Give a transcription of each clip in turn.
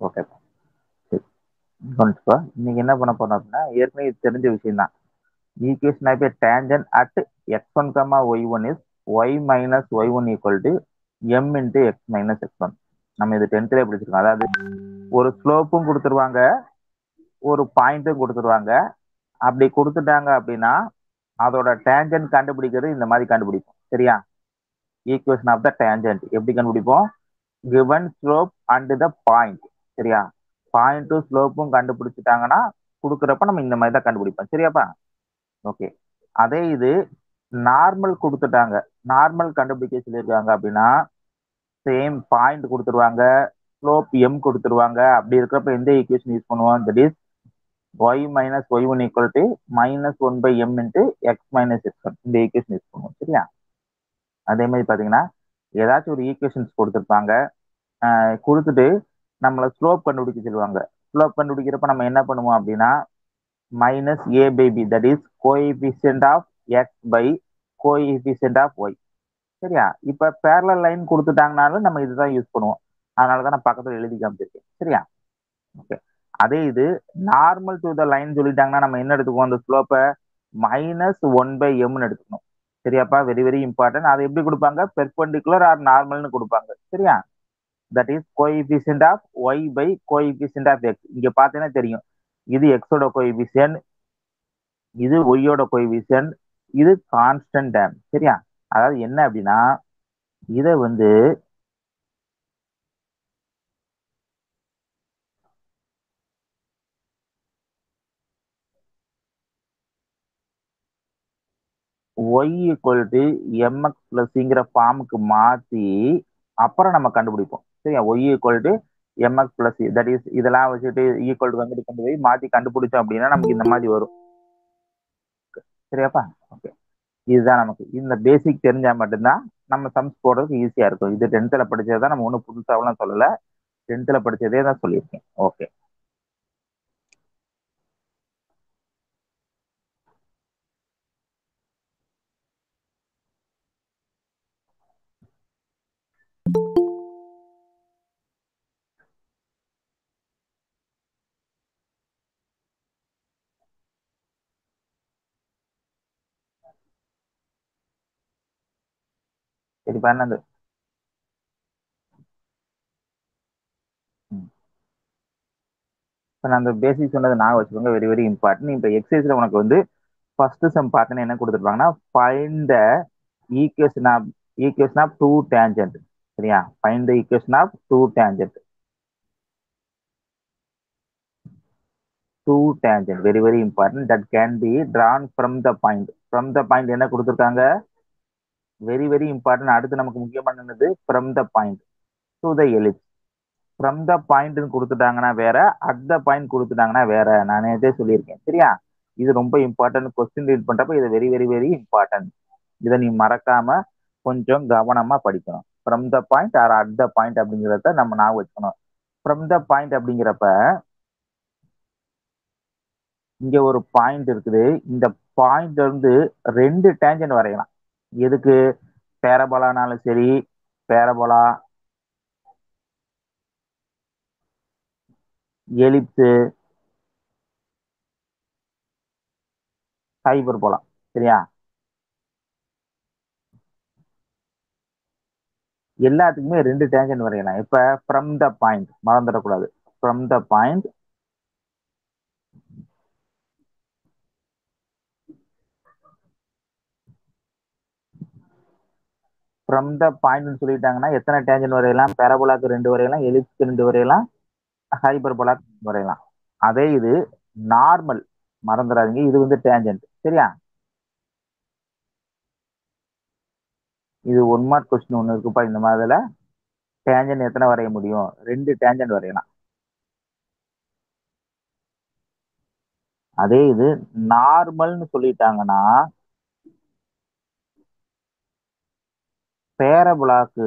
Okay சரி கவனிச்சுக்கோ இன்னைக்கு என்ன பண்ண போறோம் அப்படின்னா ஏற்கனவே இது தெரிஞ்ச விஷயம் தான் equation of a tangent at x one comma y one is y minus y one equal to m into x minus x one நம்ம இது டென்த்லேயே படிச்சிருக்கோம் அதாவது ஒரு ஸ்லோப்பும் கொடுத்துருவாங்க ஒரு பாயிண்ட்டும் கொடுத்துருவாங்க அப்படி கொடுத்துட்டாங்க அப்படின்னா அதோட டேஞ்சன்ட் கண்டுபிடிக்கிறது இந்த மாதிரி கண்டுபிடிப்போம் சரியா ஈக்குவேஷன் ஆஃப் த டேஞ்சன்ட் எப்படி கண்டுபிடிப்போம் given slope and the point சரியா பாயிண்ட்டும் ஸ்லோப்பும் கண்டுபிடிச்சிட்டாங்கன்னா கொடுக்குறப்ப நம்ம இந்த மாதிரி தான் கண்டுபிடிப்போம் சரியாப்பா ஓகே அதே இது நார்மல் கொடுத்துட்டாங்க நார்மல் கண்டுபிடிக்க சொல்லியிருக்காங்க அப்படின்னா சேம் பாயிண்ட் கொடுத்துருவாங்க ஸ்லோப் எம் கொடுத்துருவாங்க அப்படி இருக்கிறப்ப எந்த ஈக்குவேஷன் யூஸ் பண்ணுவோம் that is y minus y one equal to minus one by m into x minus x one இந்த ஈக்குவேஷன் யூஸ் பண்ணுவோம் சரியா அதே மாதிரி பார்த்தீங்கன்னா ஏதாச்சும் ஒரு ஈக்குவேஷன்ஸ் கொடுத்துருப்பாங்க கொடுத்துட்டு நம்மளை ஸ்லோப் கண்டுபிடிக்க சொல்லுவாங்க ஸ்லோப் கண்டுபிடிக்கிறப்ப நம்ம என்ன பண்ணுவோம் அப்படின்னா minus a by b that is coefficient of x by coefficient of y சரியா இப்போ பேரலல் லைன் கொடுத்துட்டாங்கனாலும் நம்ம இதுதான் யூஸ் பண்ணுவோம் அதனால தான் நான் பக்கத்தில் எழுதி காமிச்சிருக்கேன் சரியா ஓகே அதே இது நார்மல் டு த லைன் சொல்லிட்டாங்கன்னா நம்ம என்ன எடுத்துக்குவோம் அந்த ஸ்லோப்பை மைனஸ் ஒன் பை எம்னு எடுத்துக்கணும் சரியாப்பா வெரி வெரி இம்பார்ட்டன்ட் அதை எப்படி கொடுப்பாங்க பெர்பெண்டிகுலர் ஆர் நார்மல்னு கொடுப்பாங்க சரியா that is coefficient of y by coefficient of x இங்க பார்த்தீங்கன்னா தெரியும் இது எக்ஸோட கோஎஃபிஷியன் இது ஒய்யோட கோஎஃபிஷியன் இது கான்ஸ்டன்ட் டேம் சரியா அதாவது என்ன அப்படின்னா இதை வந்து ஒய் ஈக்குவல் டு எம்எக்ஸ் பிளஸ்ங்கிற ஃபார்முக்கு மாற்றி அப்புறம் நம்ம கண்டுபிடிப்போம் சரியா y equal to m x plus that is இதெல்லாம் வச்சுட்டு ஈக்குவல் டு வந்துட்டு கொண்டு போய் மாற்றி கண்டுபிடிச்சோம் அப்படின்னா நமக்கு இந்த மாதிரி வரும் சரியாப்பா ஓகே இதுதான் நமக்கு இந்த பேசிக் தெரிஞ்சால் மட்டும்தான் நம்ம சம்ஸ் போடுறதுக்கு ஈஸியாக இருக்கும் இது டென்த்தில் படித்தது தான் நம்ம ஒன்றும் புதுசாகலாம் சொல்லலை டென்த்தில் படித்ததே தான் சொல்லியிருக்கேன் ஓகே சரி பன்னெண்டு இப்போ நான் அந்த பேசிக் சொன்னது நான் வச்சுக்கோங்க வெரி வெரி இம்பார்ட்டன்ட் இப்போ எக்ஸசைஸில் உனக்கு வந்து ஃபர்ஸ்ட் சம் பார்த்தீங்கன்னா என்ன கொடுத்துருப்பாங்கன்னா find the equation of equation of two tangent சரியா find the equation of two tangent two tangent very very important that can be drawn from the point from the point என்ன கொடுத்துருக்காங்க very very important அடுத்து நமக்கு முக்கியமானது from the point to the ellipse from the பாயிண்ட்னு கொடுத்துட்டாங்கன்னா வேற at the point கொடுத்துட்டாங்கன்னா வேற நான் நேற்றே சொல்லியிருக்கேன் சரியா இது ரொம்ப இம்பார்ட்டன்ட் கொஸ்டின் ரீட் பண்றப்ப இது வெரி வெரி வெரி இம்பார்ட்டன்ட் இதை நீ மறக்காம கொஞ்சம் கவனமா படிக்கணும் from the point or at the point அப்படிங்கிறத நம்ம ஞாபகம் வச்சுக்கணும் ஃப்ரம் த பாயிண்ட் அப்படிங்கிறப்ப இங்க ஒரு பாயிண்ட் இருக்குது இந்த பாயிண்ட் இருந்து ரெண்டு டேஞ்சன் வரையலாம் எதுக்கு பேரபோலானாலும் சரி பேரபோலா எலிப்ஸு ஹைபர் போலாம் சரியா எல்லாத்துக்குமே ரெண்டு டேஞ்சன் வரையலாம் இப்ப ஃப்ரம் த பாயிண்ட் மறந்துடக்கூடாது from the point from the பாயிண்ட்னு சொல்லிட்டாங்கன்னா எத்தனை டேஞ்சன் வரையலாம் பேரபோலாக்கு ரெண்டு வரையலாம் எலிப்ஸ்க்கு ரெண்டு வரையலாம் ஹைபர் போலாக்கு வரையலாம் அதே இது நார்மல் மறந்துடாதீங்க இது வந்து டேஞ்சன்ட் சரியா இது ஒன் மார்க் கொஸ்டின் ஒன்று இருக்குப்பா இந்த மாதிரில டேஞ்சன் எத்தனை வரைய முடியும் ரெண்டு டேஞ்சன்ட் வரையலாம் அதே இது நார்மல்னு சொல்லிட்டாங்கன்னா பேரபுலாக்கு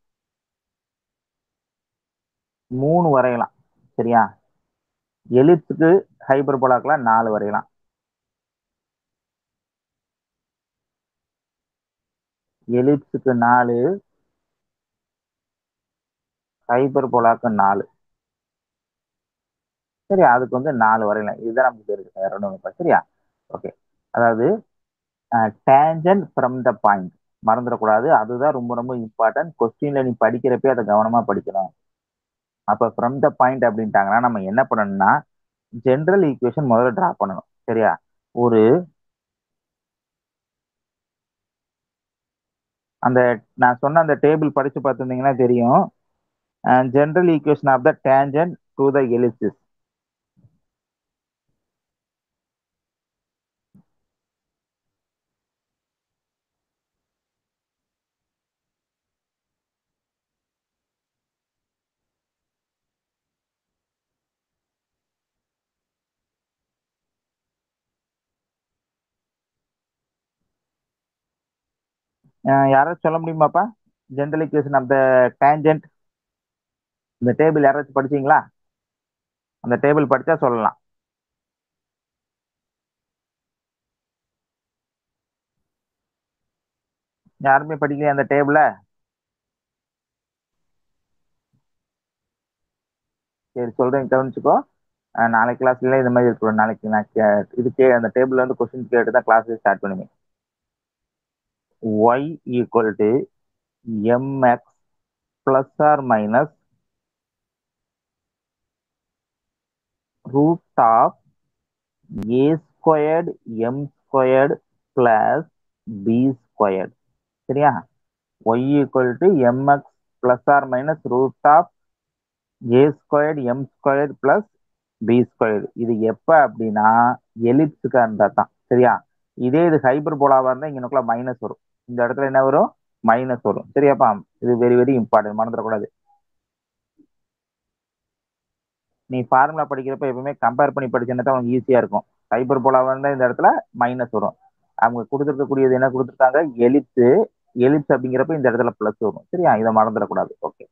மூணு வரையலாம் சரியா எலிப்ஸுக்கு ஹைபர் போலாக்கெல்லாம் நாலு வரையலாம் எலிப்ஸுக்கு நாலு ஹைபர் போலாக்கு நாலு சரியா அதுக்கு வந்து நாலு வரையலாம் இதுதான் நமக்கு தெரியுது வேற ஒன்றும் இல்லை சரியா ஓகே அதாவது டேஞ்சன்ட் ஃப்ரம் த பாயிண்ட் மறந்துடக்கூடாது அதுதான் ரொம்ப ரொம்ப இம்பார்ட்டன்ட் கொஸ்டின்ல நீ படிக்கிறப்பே அதை கவனமா படிக்கணும் அப்ப ஃப்ரம் த பாயிண்ட் அப்படின்ட்டாங்கன்னா நம்ம என்ன பண்ணணும்னா ஜென்ரல் ஈக்குவேஷன் முதல்ல டிரா பண்ணணும் சரியா ஒரு அந்த நான் சொன்ன அந்த டேபிள் படிச்சு பார்த்துருந்தீங்கன்னா தெரியும் general equation of the tangent to the ellipses யாராச்சும் சொல்ல முடியுமாப்பா general equation of the tangent இந்த டேபிள் யாராச்சும் படிச்சீங்களா அந்த டேபிள் படிச்சா சொல்லலாம் யாருமே படிக்கலையா அந்த டேபிள சரி சொல்றேன் கவனிச்சுக்கோ நாளைக்கு கிளாஸ்ல இந்த மாதிரி இருக்கும் நாளைக்கு நான் இது கே அந்த டேபிள்ல வந்து கொஸ்டின் கேட்டு தான் கிளாஸ் ஸ்டார்ட் பண்ணுவேன் y equal to m x plus or minus root of a squared m squared plus b squared சரியா y equal to mx plus or minus root of a squared m squared plus b squared இது எப்ப அப்படின்னா எலிப்ஸுக்கா இருந்தா தான் சரியா இதே இது hyper போலாவா இருந்தா இங்கனுக்குள்ள மைனஸ் வரும் இந்த இடத்துல என்ன வரும் மைனஸ் வரும் சரியாப்பா இது வெரி வெரி இம்பார்ட்டன்ட் மறந்துடக்கூடாது நீ ஃபார்முலா படிக்கிறப்ப எப்பவுமே கம்பேர் பண்ணி படிச்சேன்னா தான் உனக்கு ஈஸியா இருக்கும் ஹைபர் போலாவா இருந்தா இந்த இடத்துல மைனஸ் வரும் அவங்க கொடுத்துருக்கக்கூடியது என்ன கொடுத்துருக்காங்க எலிப்ஸ் எலிப்ஸ் அப்படிங்கிறப்ப இந்த இடத்துல பிளஸ் வரும் சரியா இதை மறந்துடக்கூடாது ஓகே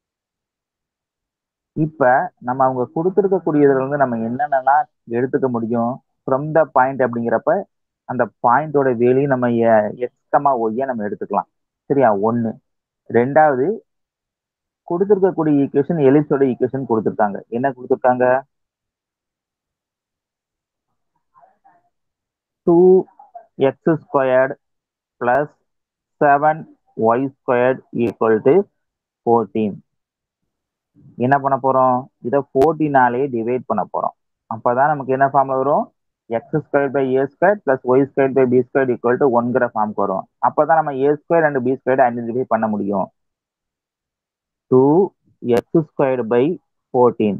இப்ப நம்ம அவங்க கொடுத்துருக்கக்கூடியதுல இருந்து நம்ம என்னென்னலாம் எடுத்துக்க முடியும் ஃப்ரம் த பாயிண்ட் அப்படிங்கிறப்ப அந்த பாயிண்டோட வேலையை நம்ம எக்ஸ்கமா ஒய்ய நம்ம எடுத்துக்கலாம் சரியா ஒண்ணு ரெண்டாவது கொடுத்துருக்கக்கூடிய ஈக்குவேஷன் எலிப்ஸோட ஈக்குவேஷன் கொடுத்துருக்காங்க என்ன கொடுத்துருக்காங்க two x squared plus seven y squared equal to fourteen என்ன பண்ண போறோம் இதை ஃபோர்டீனாலே டிவைட் பண்ண போறோம் அப்பதான் நமக்கு என்ன ஃபார்ம்ல வரும் x square by a square plus y square by b square equal to ஒன்கிற ஃபார்முக்கு வரும் அப்பதான் நம்ம a square and b square identify பண்ண முடியும் two x squared by fourteen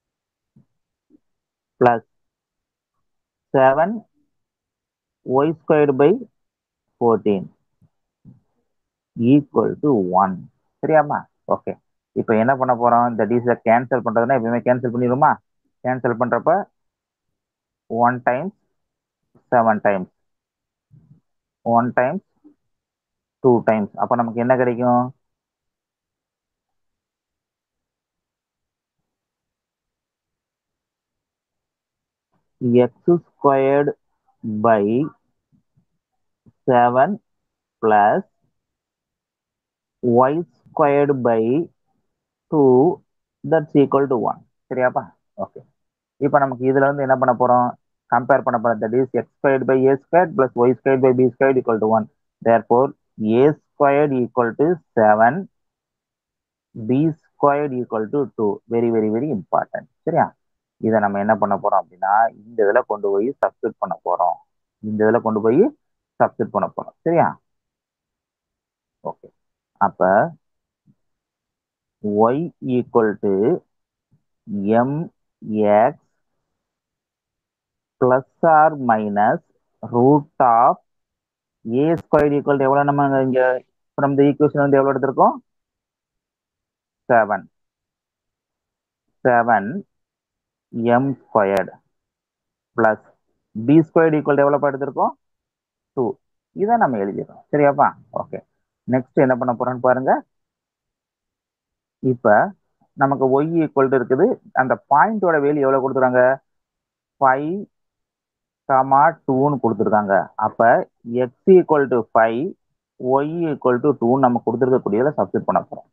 plus seven y squared by fourteen equal to one சரியாம்மா okay இப்போ என்ன பண்ண போறோம் இந்த டீஸை கேன்சல் பண்றதுன்னா எப்பயுமே கேன்சல் பண்ணிடுமா கேன்சல் பண்றப்ப one times seven times one times two times அப்போ நமக்கு என்ன கிடைக்கும் x squared by seven plus y squared by two that's equal to one சரியாப்பா ஓகே இப்போ நமக்கு இதுல இருந்து என்ன பண்ண போறோம் கம்பேர் பண்ண போறோம் that is x squared by a square plus y square by b square equal to one therefore a squared equal to seven b squared equal to two very very very important சரியா இதை நம்ம என்ன பண்ண போறோம் அப்படின்னா இந்த இதுல கொண்டு போய் சப்ஸ்டியூட் பண்ண போறோம் இந்த இதுல கொண்டு போய் சப்ஸ்டியூட் பண்ண போறோம் சரியா ஓகே அப்ப y equal to mx plus or minus root of a squared equal to எவ்வளவு நம்ம இங்க from the equation வந்து எவ்வளவு எடுத்திருக்கோம் seven seven m squared plus b squared equal எவ்வளோ எடுத்திருக்கோம் டூ இதை நம்ம எழுதிடுறோம் சரியாப்பா ஓகே நெக்ஸ்ட் என்ன பண்ண போறோம்னு பாருங்க இப்ப நமக்கு ஒய் ஈக்குவல் இருக்குது அந்த பாயிண்டோட வேல்யூ எவ்வளவு கொடுத்துருக்காங்க ஃபைவ் கமா டூன்னு கொடுத்துருக்காங்க அப்ப x equal to five y equal to two நம்ம கொடுத்துருக்கக்கூடியதை சப்ஸ்டிட் பண்ண போறோம்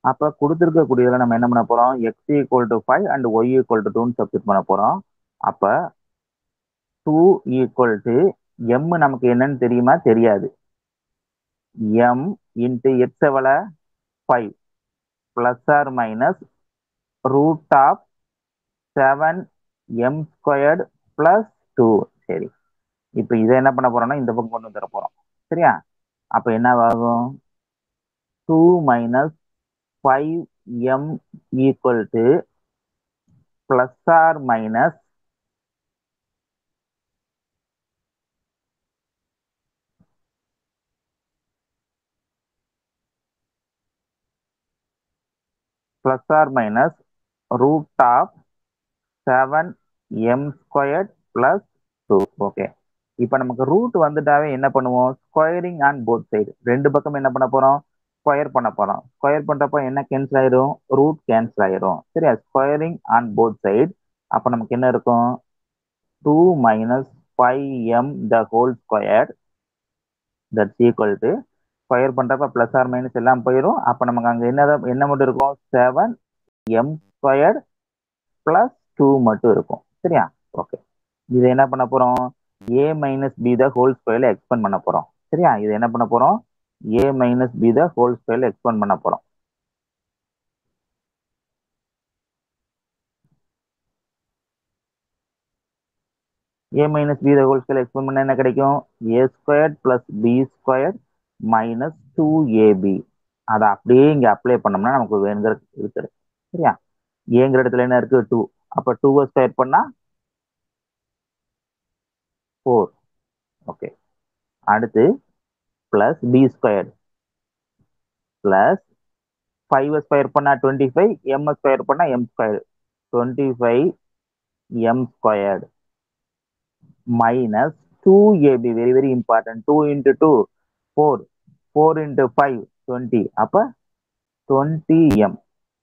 அப்போ கொடுத்துருக்கக்கூடியதில் நம்ம என்ன பண்ண போகிறோம் x equal to five and y equal to டூன்னு சப்ஸ்டிட் பண்ண போகிறோம் அப்போ டூ ஈக்குவல் டு எம் நமக்கு என்னன்னு தெரியுமா தெரியாது எம் இன்ட்டு எக்ஸ் எவ்வளோ five plus or minus root of seven m squared plus two சரி இப்போ இதை என்ன பண்ண போறோம்னா இந்த பக்கம் கொண்டு வந்துட போகிறோம் சரியா அப்போ என்ன ஆகும் two minus five m equal to plus or minus plus or minus root of 7 m squared plus 2 okay இப்போ நமக்கு ரூட் வந்துட்டாவே என்ன பண்ணுவோம் ஸ்கொயரிங் ஆன் போத் சைடு ரெண்டு பக்கம் என்ன பண்ண போறோம் ஸ்கொயர் பண்ண போறோம் ஸ்கொயர் பண்றப்போ என்ன கேன்சல் ஆயிரும் ரூட் கேன்சல் ஆயிரும் சரியா ஸ்கொயரிங் ஆன் போத் சைடு அப்போ நமக்கு என்ன இருக்கும் two minus five m the whole square that's equal to square பண்ணுறப்ப ப்ளஸ் ஆர் மைனஸ் எல்லாம் போயிடும் அப்போ நமக்கு அங்கே என்ன என்ன மட்டும் இருக்கும் seven m square plus two மட்டும் இருக்கும் சரியா ஓகே இது என்ன பண்ண போகிறோம் a minus b the whole ஸ்கொயரில் எக்ஸ்பெண்ட் பண்ண போகிறோம் சரியா இது என்ன பண்ண போகிறோம் a minus b the whole ஸ்கொயரில் எக்ஸ்பெண்ட் பண்ண போகிறோம் a minus b the whole square expand பண்ண என்ன கிடைக்கும் a square plus b square minus two a b அதை அப்படியே இங்கே அப்ளை பண்ணோம்னா நமக்கு வேணுங்கிற இருக்குது சரியா ஏங்கிற இடத்துல என்ன இருக்கு டூ அப்போ டூவை ஸ்கொயர் பண்ணா ஃபோர் ஓகே அடுத்து plus b square plus five square பண்ணா டுவெண்ட்டி ஃபைவ் எம் ஸ்கொயர் பண்ணா m square twenty five m squared minus 2ab very very important 2 into 2 4 4 into 5 20 அப்ப 20m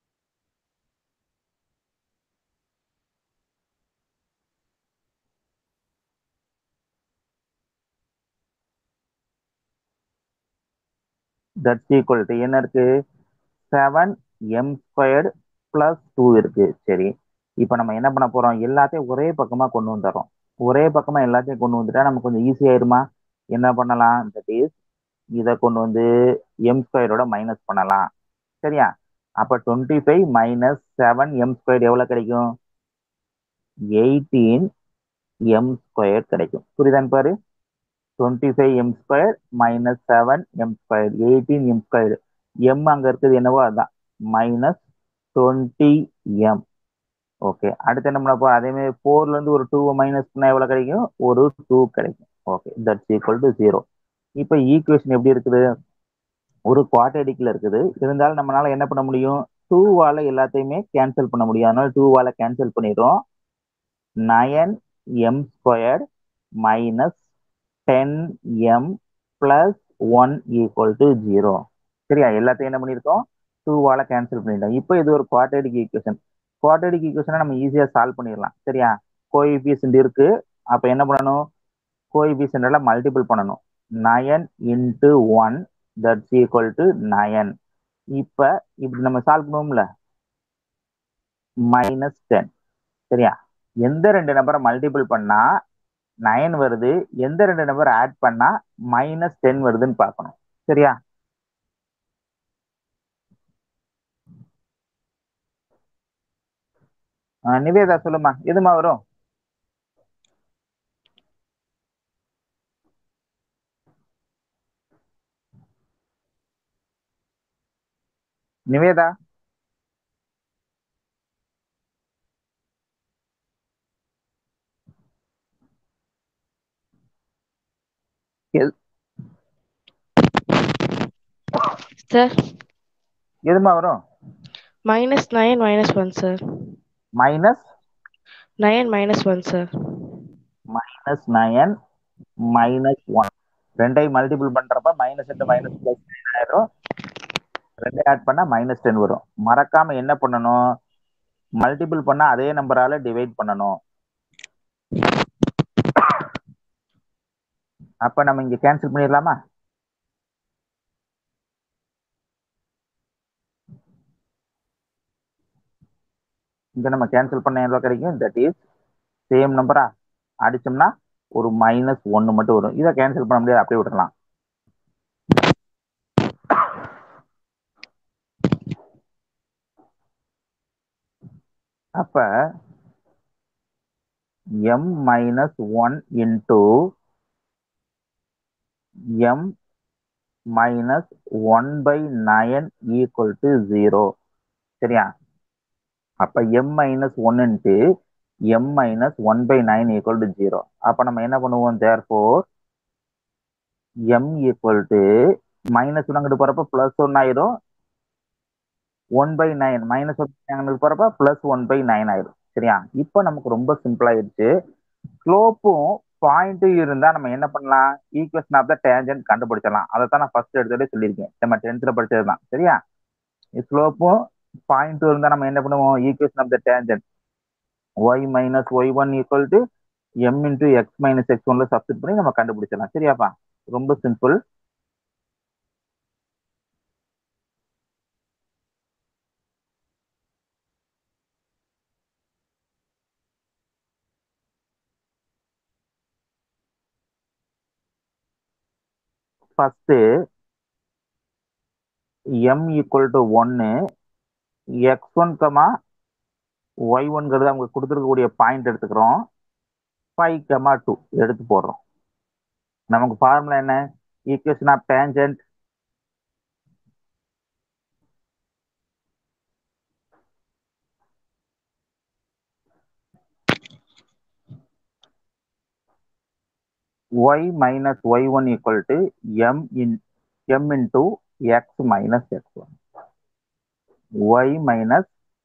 that's equal to என்ன இருக்கு 7m squared plus 2 இருக்கு சரி இப்போ நம்ம என்ன பண்ண போறோம் எல்லாத்தையும் ஒரே பக்கமா கொண்டு வந்துடுறோம் ஒரே பக்கமா எல்லாத்தையும் கொண்டு வந்துட்டா நமக்கு கொஞ்சம் ஈஸி ஆயிருமா என்ன பண்ணலாம் தட் இஸ் இதை கொண்டு வந்து எம் ஸ்கொயரோட மைனஸ் பண்ணலாம் சரியா அப்ப twenty five minus seven m square எவ்வளவு கிடைக்கும் எயிட்டீன் எம் ஸ்கொயர் கிடைக்கும் புரியுதான்னு பாரு twenty five m square minus seven m square eighteen m square m அங்க இருக்குது என்னவோ அதான் மைனஸ் டுவெண்ட்டி எம் ஓகே அடுத்து என்ன பண்ண போறோம் அதே மாதிரி ஃபோர்ல இருந்து ஒரு டூ மைனஸ் பண்ணா எவ்வளவு கிடைக்கும் ஒரு டூ கிடைக்கும் okay that's equal to zero இப்போ ஈக்குவேஷன் எப்படி இருக்குது ஒரு குவாட்டடிக்கில் இருக்குது இருந்தாலும் நம்மளால என்ன பண்ண முடியும் டூவால எல்லாத்தையுமே கேன்சல் பண்ண முடியும் அதனால டூவால கேன்சல் பண்ணிடுறோம் nine m square minus ten m plus one equal to zero சரியா எல்லாத்தையும் என்ன பண்ணியிருக்கோம் டூவால கேன்சல் பண்ணிட்டோம் இப்போ இது ஒரு குவாட்டடிக் ஈக்குவேஷன் குவாட்ரடிக் ஈக்குவேஷனை நம்ம ஈஸியாக சால்வ் பண்ணிடலாம் சரியா கோஎஃபிஷியன்ட் இருக்கு அப்போ என்ன பண்ணணும் கோஎஃபிஷியன்டால மல்டிபிள் பண்ணணும் nine into one that's equal to nine இப்போ இப்படி நம்ம சால்வ் பண்ணுவோம்ல மைனஸ் டென் சரியா எந்த ரெண்டு நம்பரை மல்டிபிள் பண்ணா நயன் வருது எந்த ரெண்டு நம்பர் ஆட் பண்ணா மைனஸ் டென் வருதுன்னு பார்க்கணும் சரியா நிவேதா சொல்லுமா எதுமா வரும் நிவேதா சார் எதுமா வரும் minus nine minus one sir minus nine minus one sir minus nine minus one ரெண்டையும் மல்டிபிள் பண்றப்ப மைனஸ் இன்ட்டு மைனஸ் பிளஸ் ஆயிரும் ரெண்டை ஆட் பண்ணா மைனஸ் டென் வரும் மறக்காம என்ன பண்ணணும் மல்டிபிள் பண்ணா அதே நம்பரால டிவைட் பண்ணணும் அப்ப நம்ம இங்க கேன்சல் பண்ணிடலாமா இங்க நம்ம கேன்சல் பண்ண எவ்வளோ கிடைக்கும் தட் இஸ் சேம் நம்பரா அடிச்சோம்னா ஒரு மைனஸ் ஒன்று மட்டும் வரும் இதை கேன்சல் பண்ண முடியாது அப்படியே விட்டுறலாம் அப்ப m minus one into m minus one by nine equal to zero சரியா அப்ப m minus one into m minus one by nine equal to zero அப்ப நம்ம என்ன பண்ணுவோம் therefore m equal to minus அங்கிட்டு போறப்ப பிளஸ் ஒன் ஆயிரும் one by nine minus one அங்கிட்டு போறப்ப பிளஸ் ஒன் பை நைன் ஆயிரும் சரியா இப்போ நமக்கு ரொம்ப சிம்பிள் ஆயிடுச்சு ஸ்லோப்பும் பாயிண்ட்டும் இருந்தா நம்ம என்ன பண்ணலாம் ஈக்குவேஷன் ஆஃப் த டேஞ்சன்ட் கண்டுபிடிச்சிடலாம் அதை தான் நான் ஃபர்ஸ்ட் எடுத்ததே சொல்லியிருக்கேன் நம்ம டென்த்ல படிச்சது தான் சரியா ஸ்லோப்பும் பாயிண்ட்டும் இருந்தா நம்ம என்ன பண்ணுவோம் equation of the tangent y minus y one equal to m into x minus x ஒன்ல சப்ஸ்டிட் பண்ணி நம்ம கண்டுபிடிச்சிடலாம் சரியாப்பா ரொம்ப simple first m equal to ஒன்னு எக்ஸ் ஒன் கமா ஒய் ஒன்ங்கிறது அவங்க கொடுத்துருக்கக்கூடிய பாயிண்ட் எடுத்துக்கிறோம் ஃபைவ் கமா டூ எடுத்து போடுறோம் நமக்கு ஃபார்முலா என்ன equation of tangent y minus y1 equal to m in m into x minus x1 y minus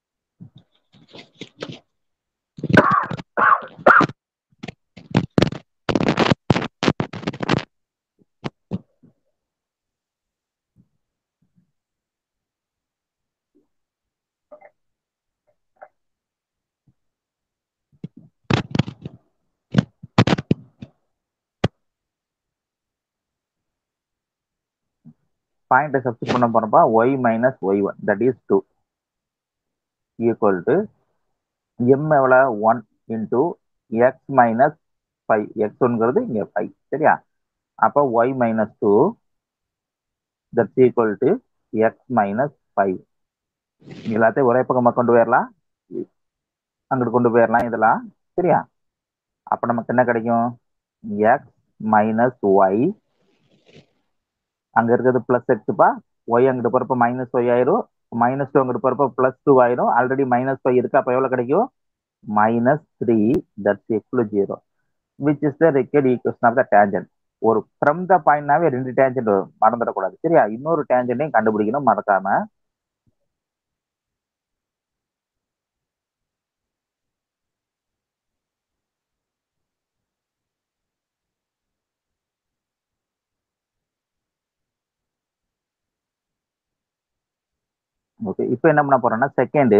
point substitute பண்ண போறப்ப y minus y1 that is 2 equal to m எவ்வளோ one into x minus five x ஒன்ங்கிறது இங்கே five சரியா அப்போ y minus two that's equal to x minus five எல்லாத்தையும் ஒரே பக்கமாக கொண்டு போயிடலாம் அங்கிட்டு கொண்டு போயிடலாம் இதெல்லாம் சரியா அப்போ நமக்கு என்ன கிடைக்கும் எக்ஸ் மைனஸ் ஒய் அங்க இருக்கிறது பிளஸ் எக்ஸ்ப்பா ஒய் அங்கிட்டு போறப்ப மைனஸ் ஒய் ஆயிரும் மைனஸ் டூ அங்கிட்டு போறப்ப பிளஸ் டூ ஆயிரும் ஆல்ரெடி மைனஸ் ஃபைவ் இருக்கு அப்ப எவ்வளவு கிடைக்கும் minus three that's equal zero which is the required equation of the tangent ஒரு ஃப்ரம் த பாயிண்ட்னாவே ரெண்டு டேஞ்சன்ட் மறந்துடக்கூடாது சரியா இன்னொரு டேஞ்சன்டையும் கண்டுபிடிக்கணும் மறக்காம ஓகே இப்போ என்ன பண்ண போறோம்னா செகண்ட்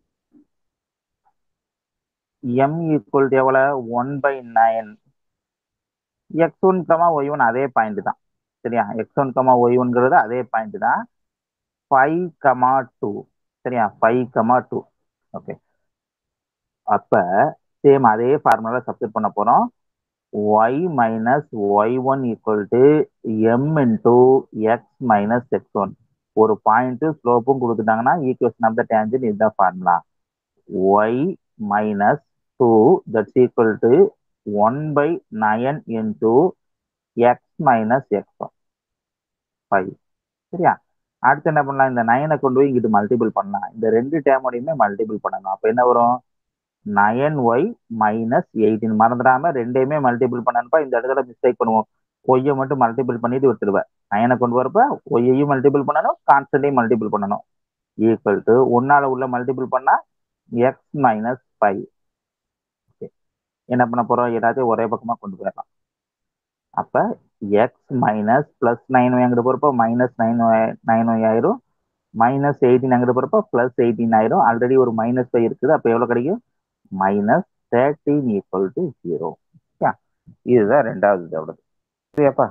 எம் ஈக்குவல் டு எவ்வளோ one by nine x one comma y ஒன் அதே பாயிண்ட் தான் சரியா எக்ஸ் ஒன் கமா ஒய் ஒன்ங்கிறது அதே பாயிண்ட் தான் ஃபைவ் கமா டூ சரியா ஃபைவ் கமா டூ ஓகே அப்ப சேம் அதே ஃபார்முலா சப்ஸ்டிட் பண்ண போறோம் y minus y one equal to m into x minus x one ஒரு பாயிண்ட் ஸ்லோப்பும் கொடுத்துட்டாங்கன்னா ஈக்குவேஷன் ஆஃப் த டேஞ்சன் இதுதான் formula y minus two that's equal to one by nine into x minus x one five சரியா அடுத்து என்ன பண்ணலாம் இந்த நயனை கொண்டு போய் இங்கிட்டு மல்டிபிள் பண்ணலாம் இந்த ரெண்டு டேமோடையுமே மல்டிபிள் பண்ணணும் அப்போ என்ன வரும் நயன் ஒய் மைனஸ் எயிட்டின் மறந்துடாம ரெண்டையுமே மல்டிபிள் பண்ணப்ப இந்த இடத்துல மிஸ்டேக் பண்ணுவோம் ஒய்யை மட்டும் மல்டிபிள் பண்ணிட்டு விட்டுருவேன் நயனை கொண்டு வரப்ப ஒய்யையும் மல்டிபிள் பண்ணணும் கான்ஸ்டன்டையும் மல்டிபிள் பண்ணணும் ஈக்குவல் டு ஒன்னால உள்ள மல்டிபிள் பண்ணா எக்ஸ் மைனஸ் ஃபைவ் என்ன பண்ண போறோம் எல்லாத்தையும் ஒரே பக்கமா கொண்டு போயிடலாம் அப்ப x minus plus nine y அங்கிட்டு போறப்போ மைனஸ் நைன் நைன் ஒய் ஆயிரும் மைனஸ் எயிட்டீன் அங்கிட்டு போறப்போ பிளஸ் எயிட்டீன் ஆயிரும் ஆல்ரெடி ஒரு மைனஸ் ஃபைவ் இருக்குது அப்போ எவ்வளவு கிடைக்கும் minus thirteen equal to zero இதுதான் ரெண்டாவது இதோட சரியாப்பா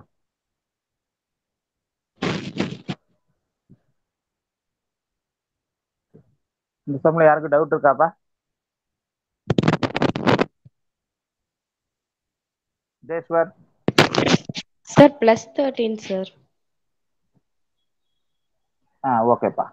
இந்த சம்ல யாருக்கும் டவுட் இருக்காப்பா Deshwar sir plus thirteen sir ஆ ஓகேப்பா